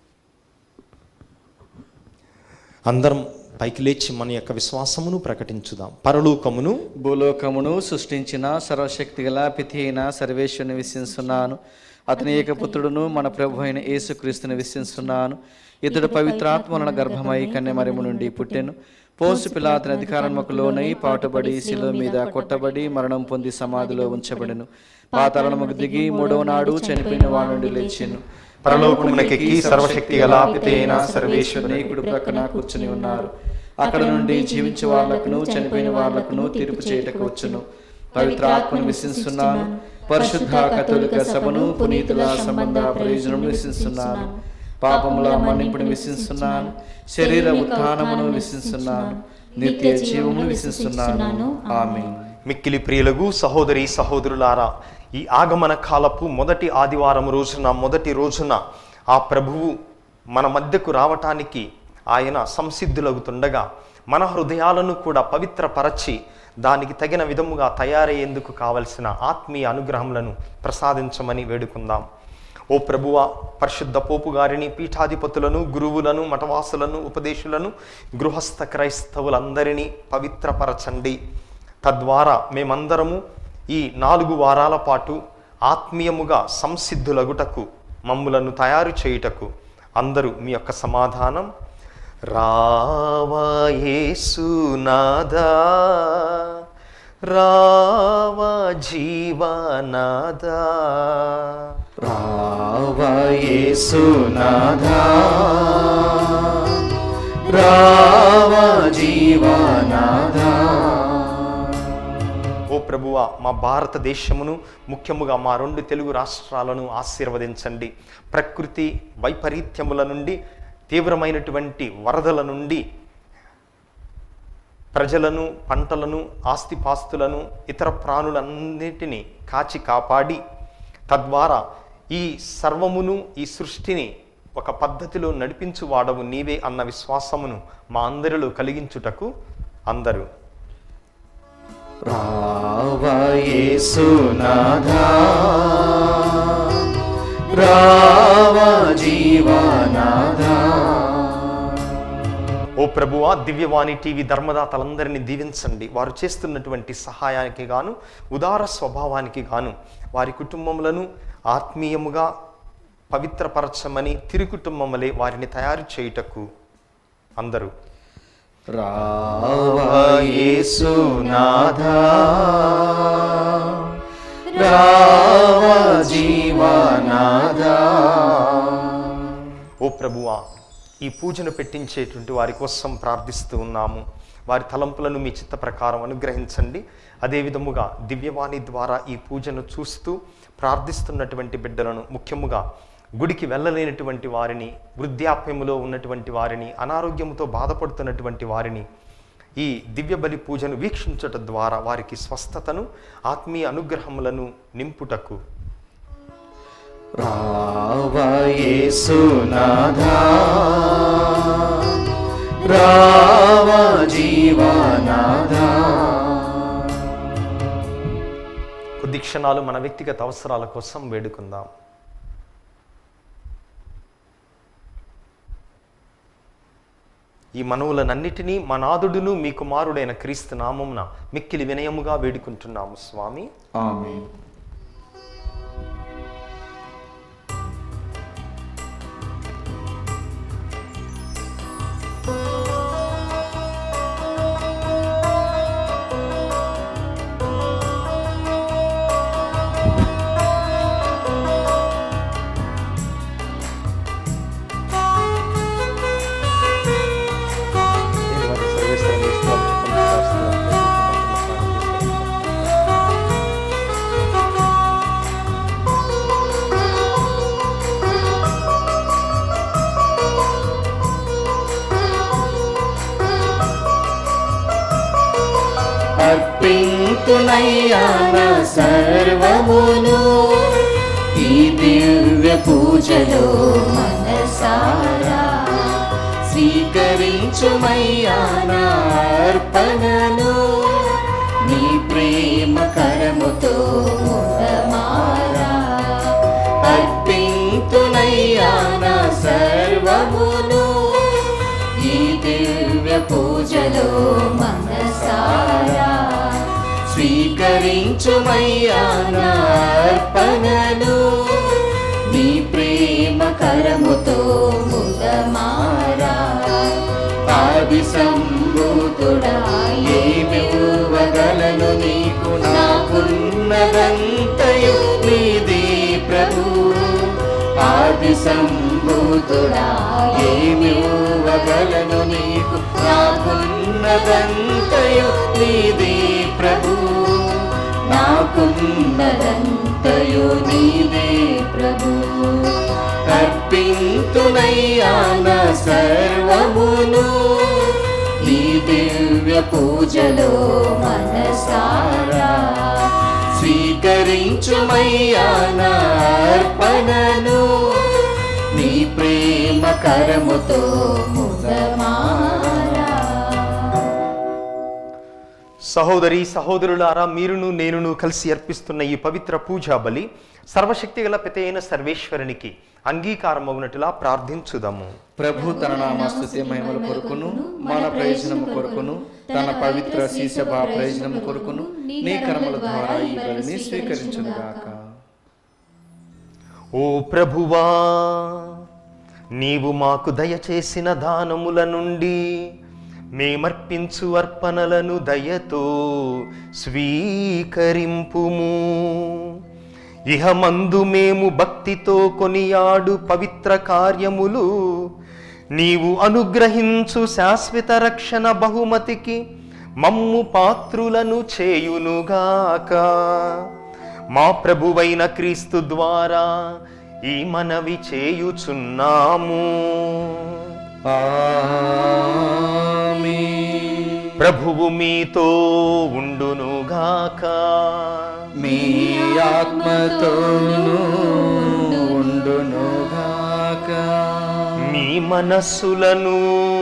అందరం పైకి లేచి మన యొక్క విశ్వాసమును ప్రకటించుదాం పరలోకమును భూలోకమును సృష్టించిన సర్వశక్తి గల పితి అయిన సర్వేశ్వరుని విశ్వసిస్తున్నాను అతని ఏకపుత్రుడును మన ప్రభు అయిన యేసుక్రీస్తుని విశ్వసిస్తున్నాను ఇతడు పవిత్రాత్మలను గర్భమై కన్యమరిము నుండి పుట్టెను పోసు పిలాతని అధికారముకు లోనై పాటుబడి శిలువ మీద కొట్టబడి మరణం పొంది సమాధిలో ఉంచబడెను పాతాళముకు దిగి మూడవ నాడు చనిపోయిన వాడి నుండి లేచెను పరలోకమునకెక్కి సర్వశక్తి గల పితైన సర్వేశ్వరుని కుడి ప్రక్కన కూర్చుని ఉన్నారు అక్కడ నుండి జీవించే వాళ్ళకును చనిపోయిన వాళ్ళకును తీర్పు చేయటకు వచ్చును పవిత్రాత్మను విశ్వసిస్తున్నాను పరిశుద్ధ కథోలిక సభను పునీతుల సంబంధ ప్రయోజనం విశ్వసిస్తున్నాను పాపముల మన్నింపుని విశ్వసిస్తున్నాను శరీర ఉత్థానమును విశ్వసిస్తున్నాను నిత్య జీవమును విశ్వసిస్తున్నాను ఆమె మిక్కిలి ప్రియులకు సహోదరి సహోదరులారా ఈ ఆగమన కాలపు మొదటి ఆదివారం రోజున మొదటి రోజున ఆ ప్రభువు మన మధ్యకు రావటానికి ఆయన సంసిద్ధులగుతుండగా మన హృదయాలను కూడా పవిత్రపరచి దానికి తగిన విధముగా తయారయ్యేందుకు కావలసిన ఆత్మీయ అనుగ్రహములను ప్రసాదించమని వేడుకుందాం ఓ ప్రభువ పరిశుద్ధ పోపు గారిని పీఠాధిపతులను గురువులను మఠవాసులను ఉపదేశులను గృహస్థ క్రైస్తవులందరినీ పవిత్రపరచండి తద్వారా మేమందరము ఈ నాలుగు వారాల పాటు ఆత్మీయముగా సంసిద్ధులగుటకు మమ్ములను తయారు చేయుటకు అందరూ మీ యొక్క సమాధానం రావాయేసునాదా రావా జీవనాదా రావయేసునాథా రావ జీవనాథా ఓ ప్రభువ మా భారతదేశమును ముఖ్యముగా మా రెండు తెలుగు రాష్ట్రాలను ఆశీర్వదించండి ప్రకృతి వైపరీత్యముల నుండి తీవ్రమైనటువంటి వరదల నుండి ప్రజలను పంటలను ఆస్తిపాస్తులను ఇతర ప్రాణులన్నిటినీ కాచి కాపాడి తద్వారా ఈ సర్వమును ఈ సృష్టిని ఒక పద్ధతిలో నడిపించు వాడవు నీవే అన్న విశ్వాసమును మా అందరిలో కలిగించుటకు అందరూ రావయేసునాథా రావ జీవనాథా ఓ ప్రభువా దివ్యవాణి టీవీ ధర్మదాతలందరినీ దీవించండి వారు చేస్తున్నటువంటి సహాయానికి గాను ఉదార స్వభావానికి గాను వారి కుటుంబములను ఆత్మీయముగా పవిత్రపరచమని తిరు కుటుంబములే వారిని తయారు చేయుటకు అందరూ రావయేసునాథా రావ జీవనాథా ఓ ప్రభువా ఈ పూజను పెట్టించేటువంటి వారి కోసం ప్రార్థిస్తూ ఉన్నాము వారి తలంపులను మీ చిత్త ప్రకారం అనుగ్రహించండి అదేవిధముగా దివ్యవాణి ద్వారా ఈ పూజను చూస్తూ ప్రార్థిస్తున్నటువంటి బిడ్డలను ముఖ్యముగా గుడికి వెళ్ళలేనటువంటి వారిని వృద్ధాప్యములో ఉన్నటువంటి వారిని అనారోగ్యముతో బాధపడుతున్నటువంటి వారిని ఈ దివ్య బలి పూజను వీక్షించట ద్వారా వారికి స్వస్థతను ఆత్మీయ అనుగ్రహములను నింపుటకు రావయేసునాథా రావ జీవనాథా కొద్ది క్షణాలు మన వ్యక్తిగత అవసరాల కోసం వేడుకుందాం ఈ మనవులనన్నిటినీ మా నాదుడును మీ కుమారుడైన క్రీస్తు నామమున మిక్కిలి వినయముగా వేడుకుంటున్నాము స్వామి ఆమేన్ అర్పింతునయ్యా నా సర్వమును ఈ దివ్య పూజలో మనసారా స్వీకరించుమయ్యా నా అర్పణను నీ ప్రేమ కరముతో ముదమారా అర్పింతునయ్యా నా సర్వమును ఈ దివ్య పూజలో మనసారా స్వీకరించుమయ్యా నా అర్పణను నీ ప్రేమ కరముతో ముదమారా ఆది సంభూత సంభూతుడా ఏమి ఇవ్వగలను నీకు నాకున్నదంతయు నీదే ప్రభు నాకున్నదంతయు నీదే ప్రభు అర్పింతునయ్యా నా సర్వమును నీ దివ్య పూజలో మనసారా స్వీకరించుమయ్యా నా అర్పణను నీ ప్రేమ కరముతో ముదమారా సహోదరి సహోదరులారా మీరును నేనును కలిసి అర్పిస్తున్న ఈ పవిత్ర పూజా బలి సర్వశక్తి గల పితైన సర్వేశ్వరునికి అంగీకారమగునట్టులా ప్రార్థించుదాము ప్రభు తన నామస్తుతి మహిమల కొరకును మన ప్రయోజనం కొరకును తన పవిత్ర శీసభ ప్రయోజనం కొరకును నీ కర్మల ద్వారా ఈ బలిని స్వీకరించునుగాక ఓ ప్రభువా నీవు మాకు దయచేసిన దానముల నుండి మేమర్పించు అర్పణలను దయతో స్వీకరింపుము ఇహమందు మేము భక్తితో కొనియాడు పవిత్ర కార్యములు నీవు అనుగ్రహించు శాశ్వత రక్షణ బహుమతికి మమ్ము పాత్రులను చేయునుగాక మా ప్రభువైన క్రీస్తు ద్వారా ఈ మనవి చేయుచున్నాము ఆమేన్. ప్రభువు మీతో ఉండునుగాక మీ ఆత్మతోను ఉండునుగాక మీ మనస్సులను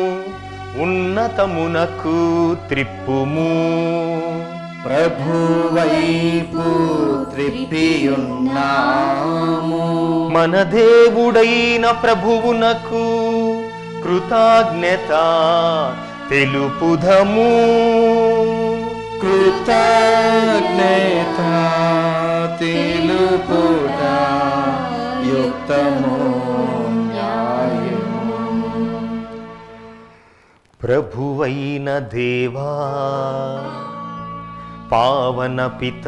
ఉన్నతమునకు త్రిప్పుము ప్రభు వైపు త్రిప్పియున్నాము మన దేవుడైన ప్రభువునకు కృతజ్ఞత తెలుపుదము కృతజ్ఞత తెలుపుట యుక్తము న్యాయము ప్రభువైన దేవా పావన పిత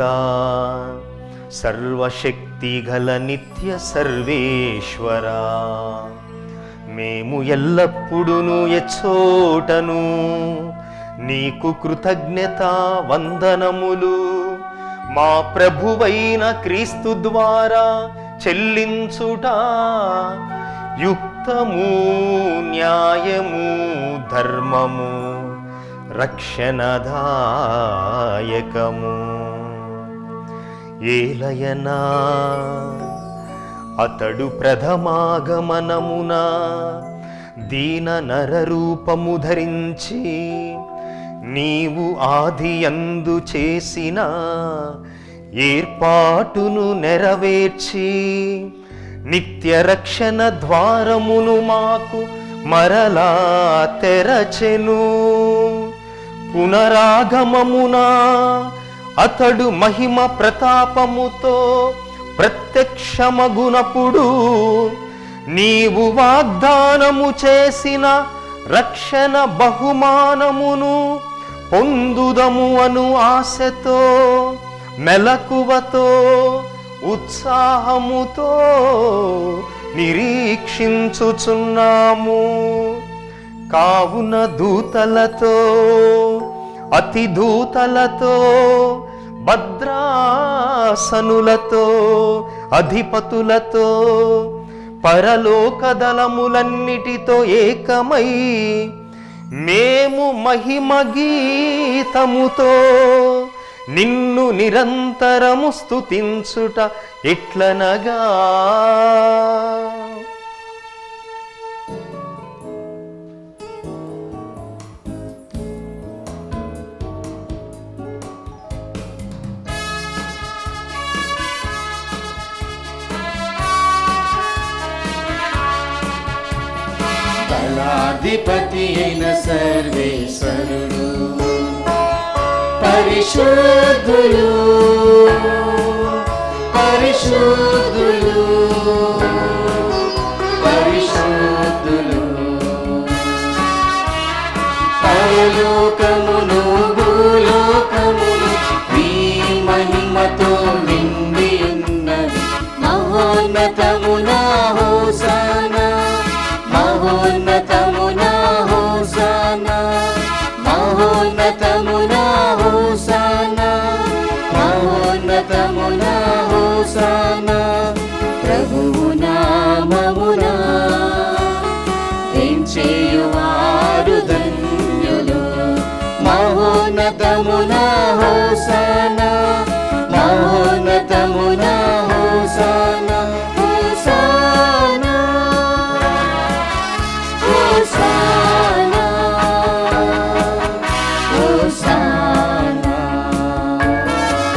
సర్వశక్తి గల నిత్య సర్వేశ్వరా మేము ఎల్లప్పుడూ ఎచ్చోటను నీకు కృతజ్ఞత వందనములు మా ప్రభువైన క్రీస్తు ద్వారా చెల్లించుట యుక్తము న్యాయము ధర్మము రక్షణదాయకము ఏలయనా అతడు ప్రథమాగమనమున దీన నరరూపము ధరించి నీవు ఆదియందు చేసిన ఏర్పాటును నెరవేర్చి నిత్య రక్షణ ద్వారమును మాకు మరలా తెరచెను పునరాగమమున అతడు మహిమ ప్రతాపముతో ప్రత్యక్షమగునప్పుడు నీవు వాగ్దానము చేసిన రక్షణ బహుమానమును పొందుదము అను ఆశతో మెలకువతో ఉత్సాహముతో నిరీక్షించుచున్నాము కావున దూతలతో అతి దూతలతో భద్రాసనులతో అధిపతులతో పరలోక దళములన్నిటితో ఏకమై మేము మహిమ గీతముతో నిన్ను నిరంతరము స్తుతించుట ఎట్లనగా దళాధిపతి అయిన సర్వేశ్వరుడు పరిశుద్ధులు పరిశుద్ధులు పరిశుద్ధులు పరలోకమును భూలోకమును మీ మహిమతో నిండి ఉన్నది మహోన్నతమున హోసా మహోన్నతమున హోసన మహోన్నతమున హోసన హోసన హోసన హోసన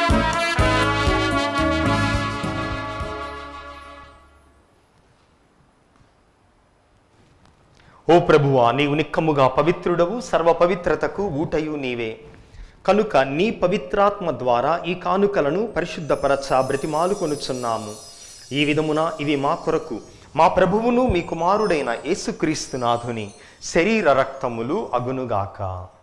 ఓ ప్రభువా నీవు నిక్కముగా పవిత్రుడవు సర్వ పవిత్రతకు ఊటయు నీవే కనుక నీ పవిత్రాత్మ ద్వారా ఈ కానుకలను పరిశుద్ధపరచ బ్రతిమాలు కొనుచున్నాము ఈ విధమున ఇవి మా కొరకు మా ప్రభువును మీ కుమారుడైన యేసుక్రీస్తునాథుని శరీర రక్తములు అగునుగాక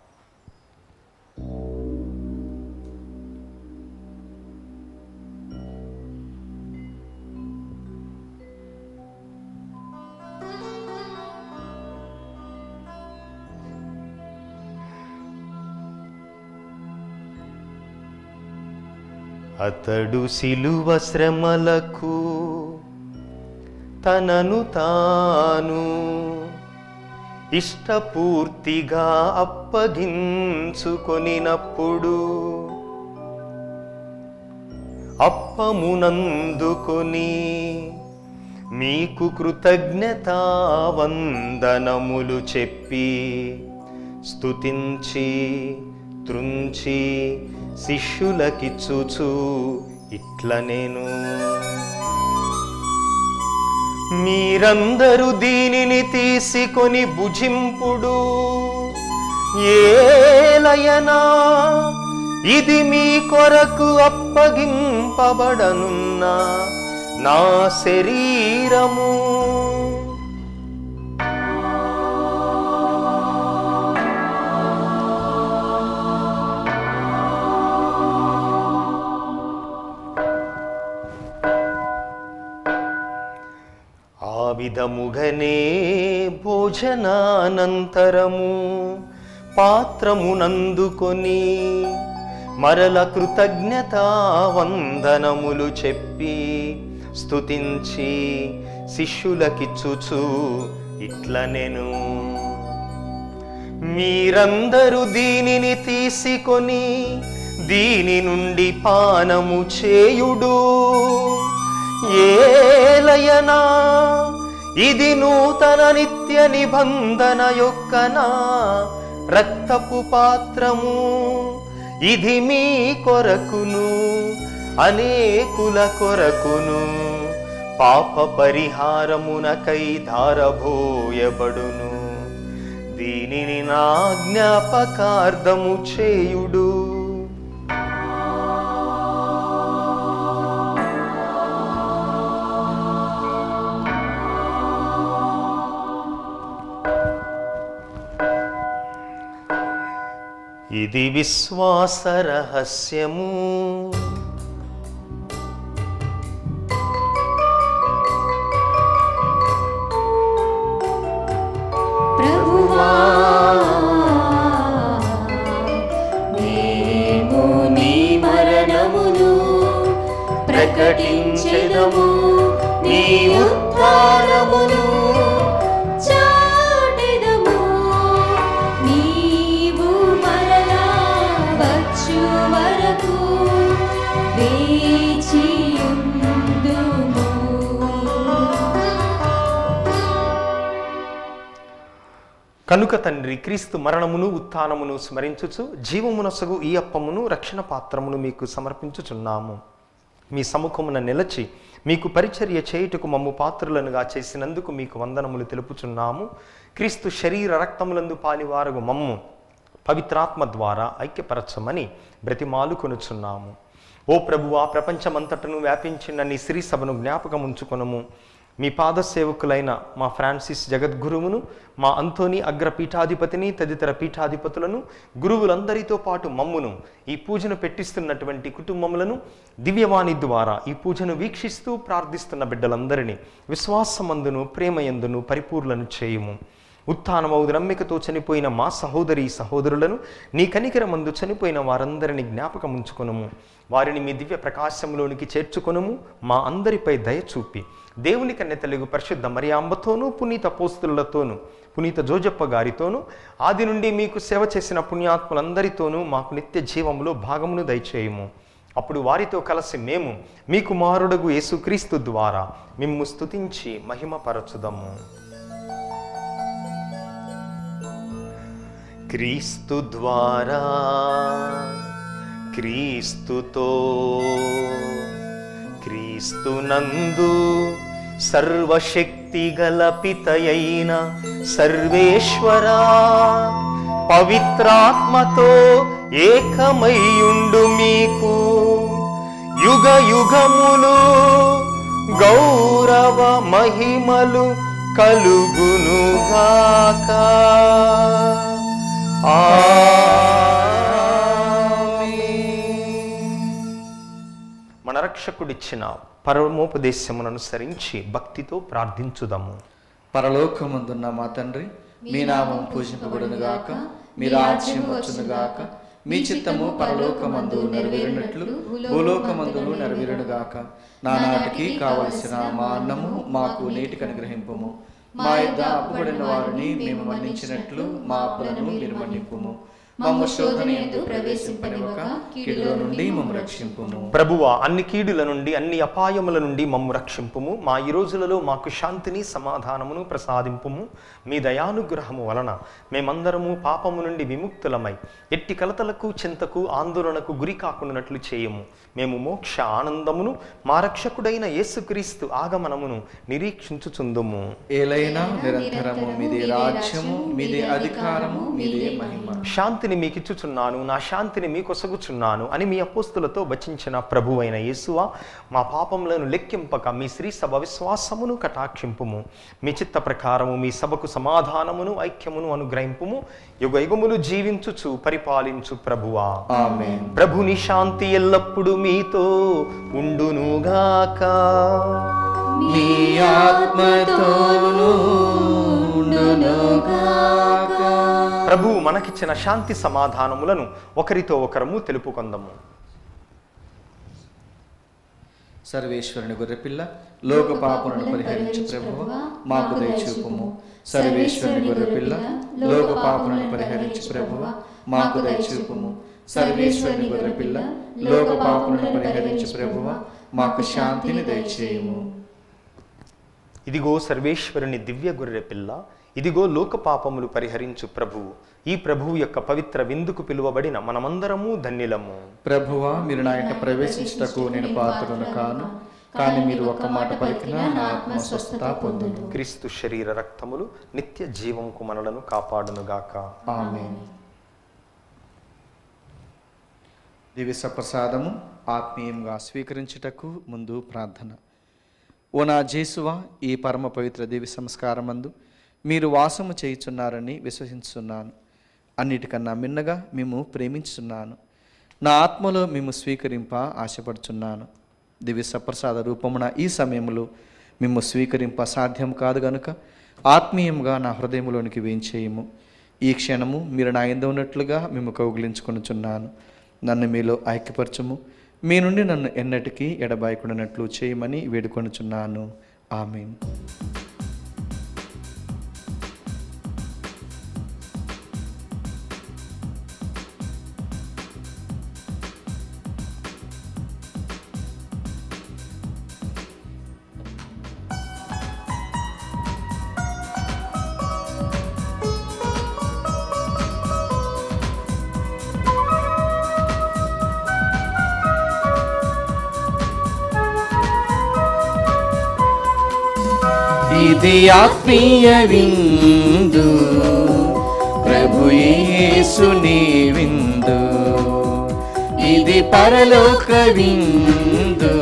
అతడు శిలువ శ్రమలకు తనను తాను ఇష్టపూర్తిగా అప్పగించుకొనినప్పుడు అప్పమునందుకొని మీకు కృతజ్ఞతా వందనములు చెప్పి స్తుతించి త్రుంచి శిష్యులకిచ్చుచు ఇట్ల నేను మీరందరూ దీనిని తీసుకొని భుజింపుడు ఏలయనా ఇది మీ కొరకు అప్పగింపబడనున్న నా శరీరము ఆ విధముగనే భోజనానంతరము పాత్రమునందుకొని మరల కృతజ్ఞతా వందనములు చెప్పి స్తుతించి శిష్యులకిచ్చుచు ఇట్ల నేను మీరందరూ దీనిని తీసుకొని దీని నుండి పానము చేయుడు ఏలయనా ఇది నూతన నిత్య నిబంధన యొక్క నా రక్తపు పాత్రము ఇది మీ కొరకును అనేకుల కొరకును పాప పరిహారమునకై ధారభోయబడును దీనిని నా జ్ఞాపకార్థము చేయుడు ఇది విశ్వాస రహస్యము ప్రభువా మేము నీ మరణమును ప్రకటించెదము నీ ఉత్థానమును చాటెదము నీవు మరలా వచ్చు వరకు వేచియుందుము కనుక తండ్రి క్రీస్తు మరణమును ఉత్థానమును స్మరించుచు జీవమునసగు ఈ అప్పమును రక్షణ పాత్రమును మీకు సమర్పించుచున్నాము మీ సముఖమున నిలచి మీకు పరిచర్య చేయుటకు మమ్ము పాత్రులనుగా చేసినందుకు మీకు వందనములు తెలుపుచున్నాము క్రీస్తు శరీర రక్తములందు పాలివారగు మమ్ము పవిత్రాత్మ ద్వారా ఐక్యపరచమని బ్రతిమాలు కొనుచున్నాము ఓ ప్రభువా ప్రపంచమంతటను వ్యాపించిన నీ శ్రీ సభను జ్ఞాపకం ఉంచుకొనము మీ పాద సేవకులైన మా ఫ్రాన్సిస్ జగద్గురువును మా అంతోని అగ్ర పీఠాధిపతిని తదితర పీఠాధిపతులను గురువులందరితో పాటు మమ్మును ఈ పూజను పెట్టిస్తున్నటువంటి కుటుంబములను దివ్యవాణి ద్వారా ఈ పూజను వీక్షిస్తూ ప్రార్థిస్తున్న బిడ్డలందరినీ విశ్వాసమందును ప్రేమయందును పరిపూర్లను చేయుము ఉత్థానమౌదు నమ్మికతో చనిపోయిన మా సహోదరి సహోదరులను నీ కనికరమందు చనిపోయిన వారందరిని జ్ఞాపకం ఉంచుకొనుము వారిని మీ దివ్య ప్రకాశంలోనికి చేర్చుకొనుము మా అందరిపై దయ చూపి దేవుని కన్నె తెలుగు పరిశుద్ధ మరియాంబతోనూ పునీత పోస్తులతోనూ పునీత జోజప్ప గారితోనూ ఆది నుండి మీకు సేవ చేసిన పుణ్యాత్ములందరితోనూ మాకు నిత్య జీవములో భాగమును దయచేయము అప్పుడు వారితో కలిసి మేము మీ కుమారుడగు యేసుక్రీస్తు ద్వారా మిమ్ము స్తుతించి మహిమపరచుదము క్రీస్తు ద్వారా క్రీస్తుతో క్రీస్తునందు సర్వశక్తి గల పితయైన సర్వేశ్వరా పవిత్రాత్మతో ఏకమయ్యుండు మీకు యుగ యుగములు గౌరవ మహిమలు కలుగునుగాక మన రక్షకుడిచ్చిన పరమోపదేశమును అనుసరించి భక్తితో ప్రార్థించుదాము పరలోకమందున్న మా తండ్రి మీ నామం పూజింపబడును గాక మీ రాజ్యం వచ్చును గాక మీ చిత్తము పరలోకమందు నెరవేరినట్లు భూలోకమందును నెరవేరును గాక నానాటికి కావలసిన మా అన్నము మాకు నేటికి అనుగ్రహింపము మా యొద్ద అప్పుబడిన వారిని మేము మన్నించినట్లు మా అప్పులను మీరు మన్నింపుము మమ్మ శోధన ఎందు ప్రవేశింపనివ్వక కీడులో నుండి మమ్మ రక్షింపుము ప్రభువ అన్ని కీడుల నుండి అన్ని అపాయముల నుండి మమ్ము రక్షింపుము మా ఈ రోజులలో మాకు శాంతిని సమాధానమును ప్రసాదింపుము మీ దయానుగ్రహము వలన మేమందరము పాపము నుండి విముక్తులమై ఎట్టి కలతలకు చింతకు ఆందోళనకు గురి కాకుండానట్లు చేయము మేము మోక్ష ఆనందమును మా రక్షకుడైన యేసుక్రీస్తు ఆగమనమును నిరీక్షించుచుందుము ఏలైనా నిరంతరము మీదే రాజ్యము మీదే అధికారము మీదే మహిమ శాంతిని మీకు ఇచ్చుచున్నాను నా శాంతిని మీకు ఒసగుచున్నాను అని మీ అపోస్తులతో వచించిన ప్రభు అయిన యేసువా మా పాపములను లెక్కింపక మీ శ్రీ సభ విశ్వాసమును కటాక్షింపుము మీ చిత్త ప్రకారము మీ సభకు సమాధానమును ఐక్యమును అనుగ్రహింపుము యుగ యుగములు జీవించుచు పరిపాలించు ప్రభువా ఆమేన్ ప్రభుని శాంతి ఎల్లప్పుడూ మీతో ఉండునుగాక మీ ఆత్మతోను ఉండునుగాక. ప్రభువు మనకిచ్చిన శాంతి సమాధానములను ఒకరితో ఒకరము తెలుపుకొందము సర్వేశ్వరుని గొర్రెపిల్ల లోక పాపలను పరిహరించు ప్రభువ మాకు దయచూపుము సర్వేశ్వరుని గొర్రెపిల్ల లోక పాపలను పరిహరించు ప్రభువ మాకు దయచూపుము సర్వేశ్వరుని గొర్రెపిల్ల లోక పాపలను పరిహరించు ప్రభువ మాకు శాంతిని దయచేయము ఇదిగో సర్వేశ్వరుని దివ్య గొర్రె పిల్ల ఇదిగో లోక పాపములు పరిహరించు ప్రభువు ఈ ప్రభువు యొక్క పవిత్ర విందుకు పిలువబడిన మనమందరము ధన్యులము ప్రభువా మీరు నా యొక్క ప్రవేశించుటకు నేను పాత్రను కాను కానీ మీరు ఒక మాట పలికినా నా ఆత్మ స్వస్థత పొందును క్రీస్తు శరీర రక్తములు నిత్య జీవంకు మనలను కాపాడునుగాక ఆమేన్ దివ్య సప్రసాదము ఆత్మీయంగా స్వీకరించుటకు ముందు ప్రార్థన ఓ నా జేసువా ఈ పరమ పవిత్ర దివ్య సంస్కారమందు మీరు వాసము చేయుచున్నారని విశ్వసించున్నాను అన్నిటికన్నా మిన్నగా మేము ప్రేమించుచున్నాను నా ఆత్మలో మేము స్వీకరింప ఆశపడుచున్నాను దివ్య సప్రసాద రూపమున ఈ సమయంలో మేము స్వీకరింప సాధ్యం కాదు గనుక ఆత్మీయంగా నా హృదయంలోనికి వేయించేయము ఈ క్షణము మీరు నా ఎందు ఉన్నట్లుగా మేము కౌగిలించుకొనుచున్నాను నన్ను మీలో ఐక్యపరచము మీ నుండి నన్ను ఎన్నటికీ ఎడబాయకుండానట్లు చేయమని వేడుకొనుచున్నాను ఆమెన్ ఇది ఆత్మీయ విందు ప్రభు యేసుని విందు ఇది పరలోక విందు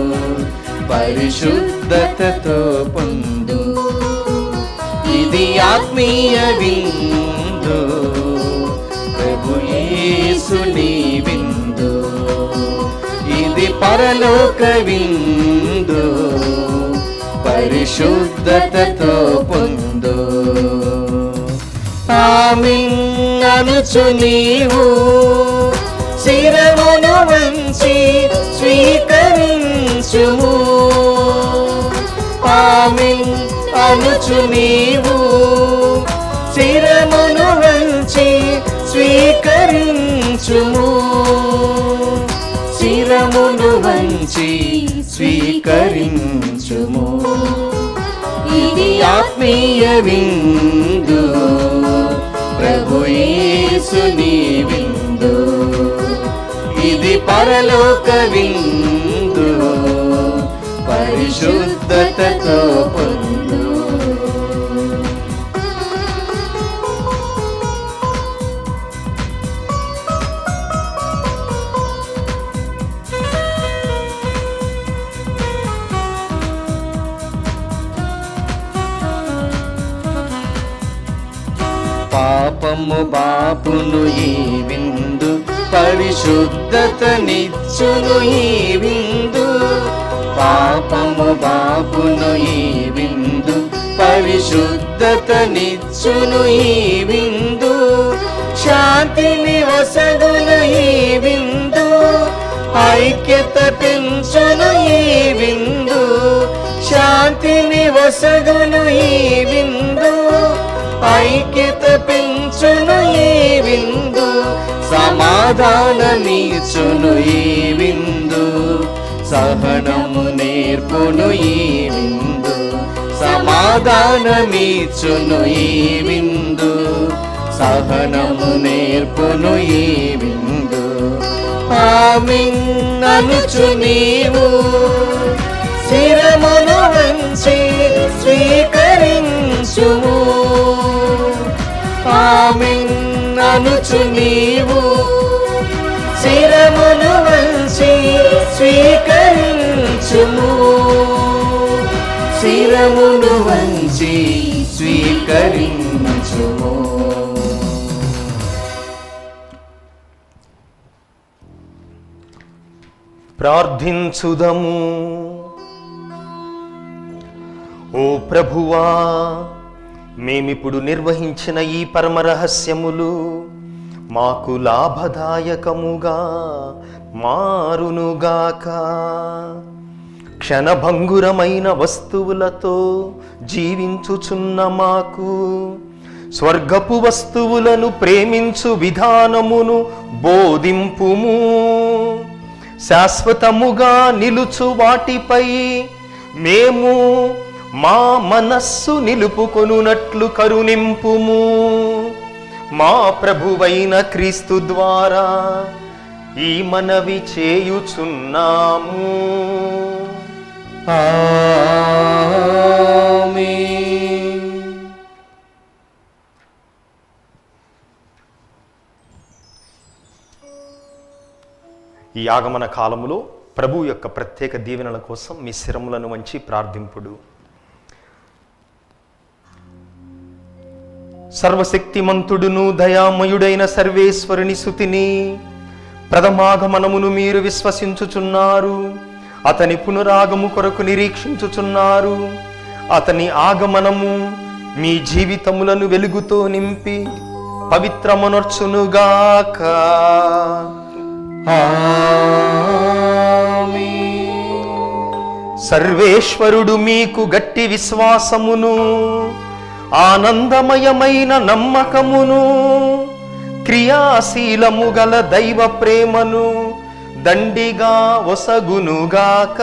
పరిశుద్ధతతో పొందు ఇది ఆత్మీయ విందు ప్రభు యేసుని విందు ఇది పరలోక విందు పరిశుద్ధతతో పొందు ఆమెన్ అనుచు నీవు శిరమును వంచి స్వీకరించుము ఆమెన్ అనుచు నీవు శిరమును వంచి స్వీకరించుము శిరమును వంచి స్వీకరించుము ఇది ఆత్మీయ విందు ప్రభు యేసుని విందు ఇది పరలోక విందు పరిశుద్ధతతో పొందు పాపము బాపును ఈ విందు పరిశుద్ధతనిచ్చును ఈ విందు పాపము బాపును ఈ విందు పరిశుద్ధతనిచ్చును ఈ విందు శాంతిని వసగును ఈ విందు ఐక్యత పెంచును ఈ విందు శాంతిని వసగును ఈ విందు ఐక్యత పెంచును ఈ విందు సమాధానమీచును ఈ విందు సహనము నేర్పును ఈ విందు సమాధానమీచును ఈ విందు సహనము నేర్పును ఈ విందు ఆమెన్ అనుచు నీవు శిరమును వంచి స్వీకరించుము ఆమెన్ అనుచు నీవు శిరమును వంచి స్వీకరించుము శిరమును వంచి స్వీకరించుము ప్రార్థించుదము ఓ ప్రభువా మేమిప్పుడు నిర్వహించిన ఈ పరమ రహస్యములు మాకు లాభదాయకముగా మారునుగాక క్షణభంగురమైన వస్తువులతో జీవించుచున్న మాకు స్వర్గపు వస్తువులను ప్రేమించు విధానమును బోధింపుము శాశ్వతముగా నిలుచు వాటిపై మేము మా మనస్సు నిలుపుకొనున్నట్లు కరుణింపుము మా ప్రభువైన క్రీస్తు ద్వారా ఈ మనవి చేయుచున్నాము ఆమేన్ ఈ ఆగమన కాలములో ప్రభు యొక్క ప్రత్యేక దీవెనల కోసం మీ శిరములను వంచి ప్రార్థింపుడు సర్వశక్తిమంతుడును దయామయుడైన సర్వేశ్వరుని సుతిని ప్రథమాగమనమును మీరు విశ్వసించుచున్నారు అతని పునరాగము కొరకు నిరీక్షించుచున్నారు అతని ఆగమనము మీ జీవితములను వెలుగుతో నింపి పవిత్రమనర్చునుగాక సర్వేశ్వరుడు మీకు గట్టి విశ్వాసమును ఆనందమయమైన నమ్మకమును క్రియాశీలము గల దైవ ప్రేమను దండిగా ఒసగునుగాక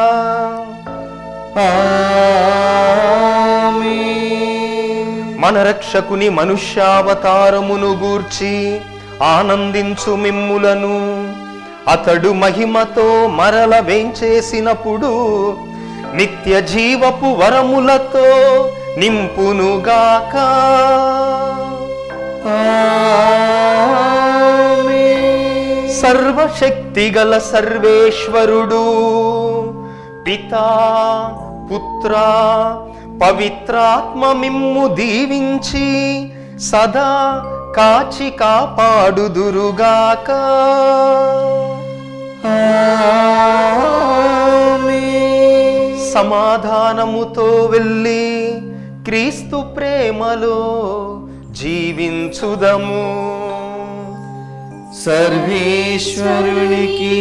మన రక్షకుని మనుష్యావతారమును గూర్చి ఆనందించు మిమ్ములను అతడు మహిమతో మరల వేంచేసినప్పుడు నిత్య జీవపు వరములతో నింపునుగాక సర్వశక్తిగల సర్వేశ్వరుడు పితా పుత్ర పవిత్రాత్మ మిమ్ము దీవించి సదా కాచి కాపాడుదురుగాక సమాధానముతో వెళ్ళి క్రీస్తు ప్రేమలో జీవించుదము సర్వేశ్వరునికి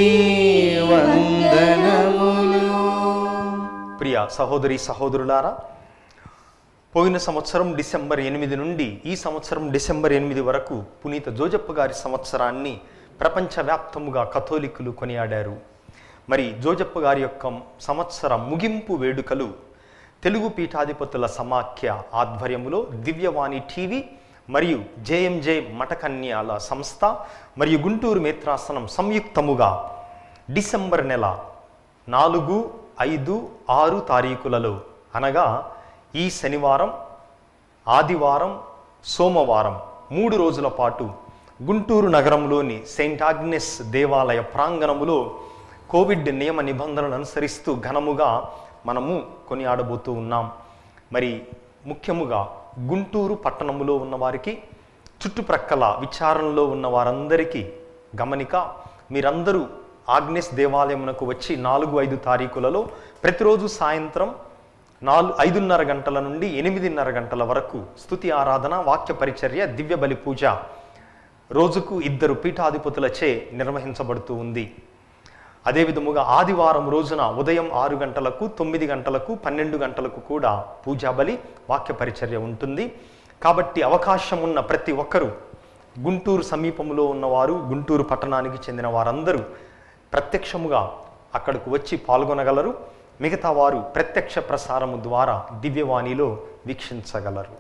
వందనములు ప్రియ సహోదరి సహోదరులారా పోయిన సంవత్సరం డిసెంబర్ ఎనిమిది నుండి ఈ సంవత్సరం డిసెంబర్ ఎనిమిది వరకు పునీత జోజప్ప గారి సంవత్సరాన్ని ప్రపంచవ్యాప్తముగా కథోలికులు కొనియాడారు మరి జోజప్ప గారి యొక్క సంవత్సర ముగింపు వేడుకలు తెలుగు పీఠాధిపతుల సమాఖ్య ఆధ్వర్యములో దివ్యవాణి టీవీ మరియు జేఎంజే మఠకన్యాల సంస్థ మరియు గుంటూరు మేత్రాసనం సంయుక్తముగా డిసెంబర్ నెల నాలుగు ఐదు ఆరు తారీఖులలో అనగా ఈ శనివారం ఆదివారం సోమవారం మూడు రోజుల పాటు గుంటూరు నగరంలోని సెయింట్ ఆగ్నెస్ దేవాలయ ప్రాంగణములో కోవిడ్ నియమ నిబంధనలను అనుసరిస్తూ ఘనముగా మనము కొనియాడబోతూ ఉన్నాం మరి ముఖ్యముగా గుంటూరు పట్టణములో ఉన్నవారికి చుట్టుప్రక్కల విచారణలో ఉన్న వారందరికీ గమనిక మీరందరూ ఆగ్నేస్ దేవాలయమునకు వచ్చి నాలుగు ఐదు తారీఖులలో ప్రతిరోజు సాయంత్రం నాలుగు ఐదున్నర గంటల నుండి ఎనిమిదిన్నర గంటల వరకు స్తుతి ఆరాధన వాక్య పరిచర్య దివ్య బలి పూజ రోజుకు ఇద్దరు పీఠాధిపతులచే నిర్వహించబడుతూ ఉంది అదే విధముగా ఆదివారం రోజున ఉదయం ఆరు గంటలకు తొమ్మిది గంటలకు పన్నెండు గంటలకు కూడా పూజా బలి వాక్య పరిచర్య ఉంటుంది కాబట్టి అవకాశం ఉన్న ప్రతి ఒక్కరూ గుంటూరు సమీపంలో ఉన్నవారు గుంటూరు పట్టణానికి చెందిన వారందరూ ప్రత్యక్షముగా అక్కడకు వచ్చి పాల్గొనగలరు మిగతా వారు ప్రత్యక్ష ప్రసారము ద్వారా దివ్యవాణిలో వీక్షించగలరు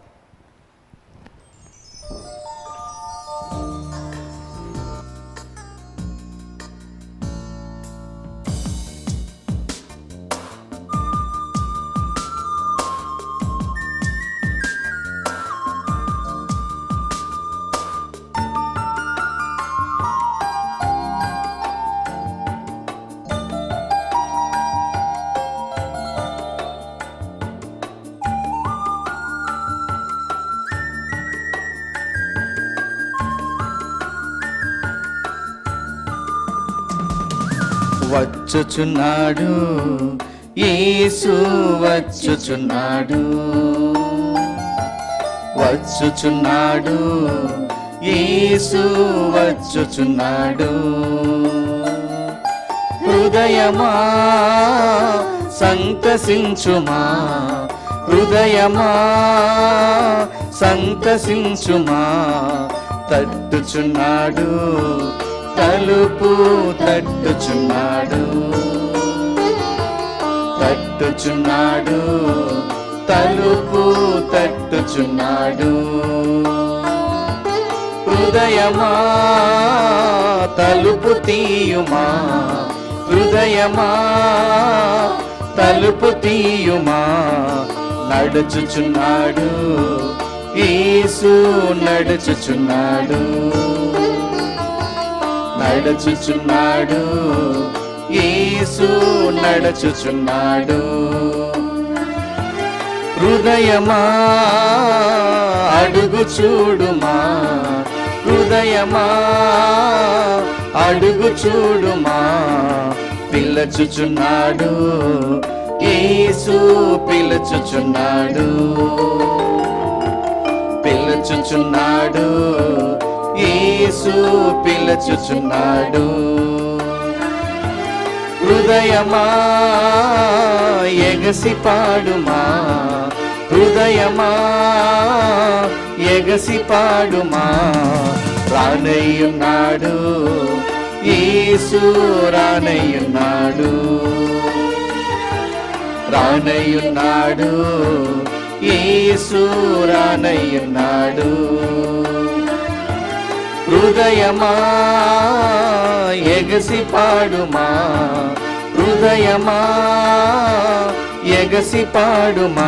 వచ్చుచున్నాడు యేసు వచ్చుచున్నాడు వచ్చుచున్నాడు యేసు వచ్చుచున్నాడు హృదయమా సంతసించుమా హృదయమా సంతసించుమా తట్టుచున్నాడు తలుపు తట్టుచున్నాడు తట్టుచున్నాడు తలుపు తట్టుచున్నాడు హృదయమా తలుపు తీయుమా హృదయమా తలుపు తీయుమా నడుచుచున్నాడు యేసు నడుచుచున్నాడు నడుచుచున్నాడు యేసు నడుచుచున్నాడు హృదయమా అడుగు చూడుమా హృదయమా అడుగు చూడుమా పిల్లచుచున్నాడు యేసు పిలుచుచున్నాడు పిలుచుచున్నాడు యేసు పిలుచుచున్నాడు హృదయమా ఎగసి పాడుమా హృదయమా ఎగసి పాడుమా రానయ్యున్నాడు యేసు రానయ్యున్నాడు రానయ్యున్నాడు యేసు రానయ్యున్నాడు హృదయమా ఎగసి పాడుమా హృదయమా ఎగసి పాడుమా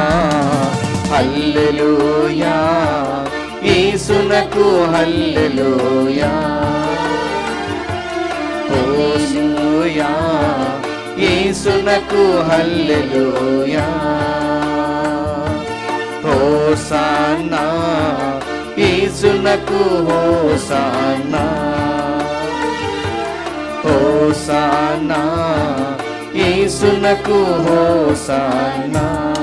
హల్లెలూయా యేసునకు హల్లెలూయా హోసూయా యేసునకు హల్లెలూయా హోసానా యేసునకు హోసానా హోసానా యేసునకు హోసానా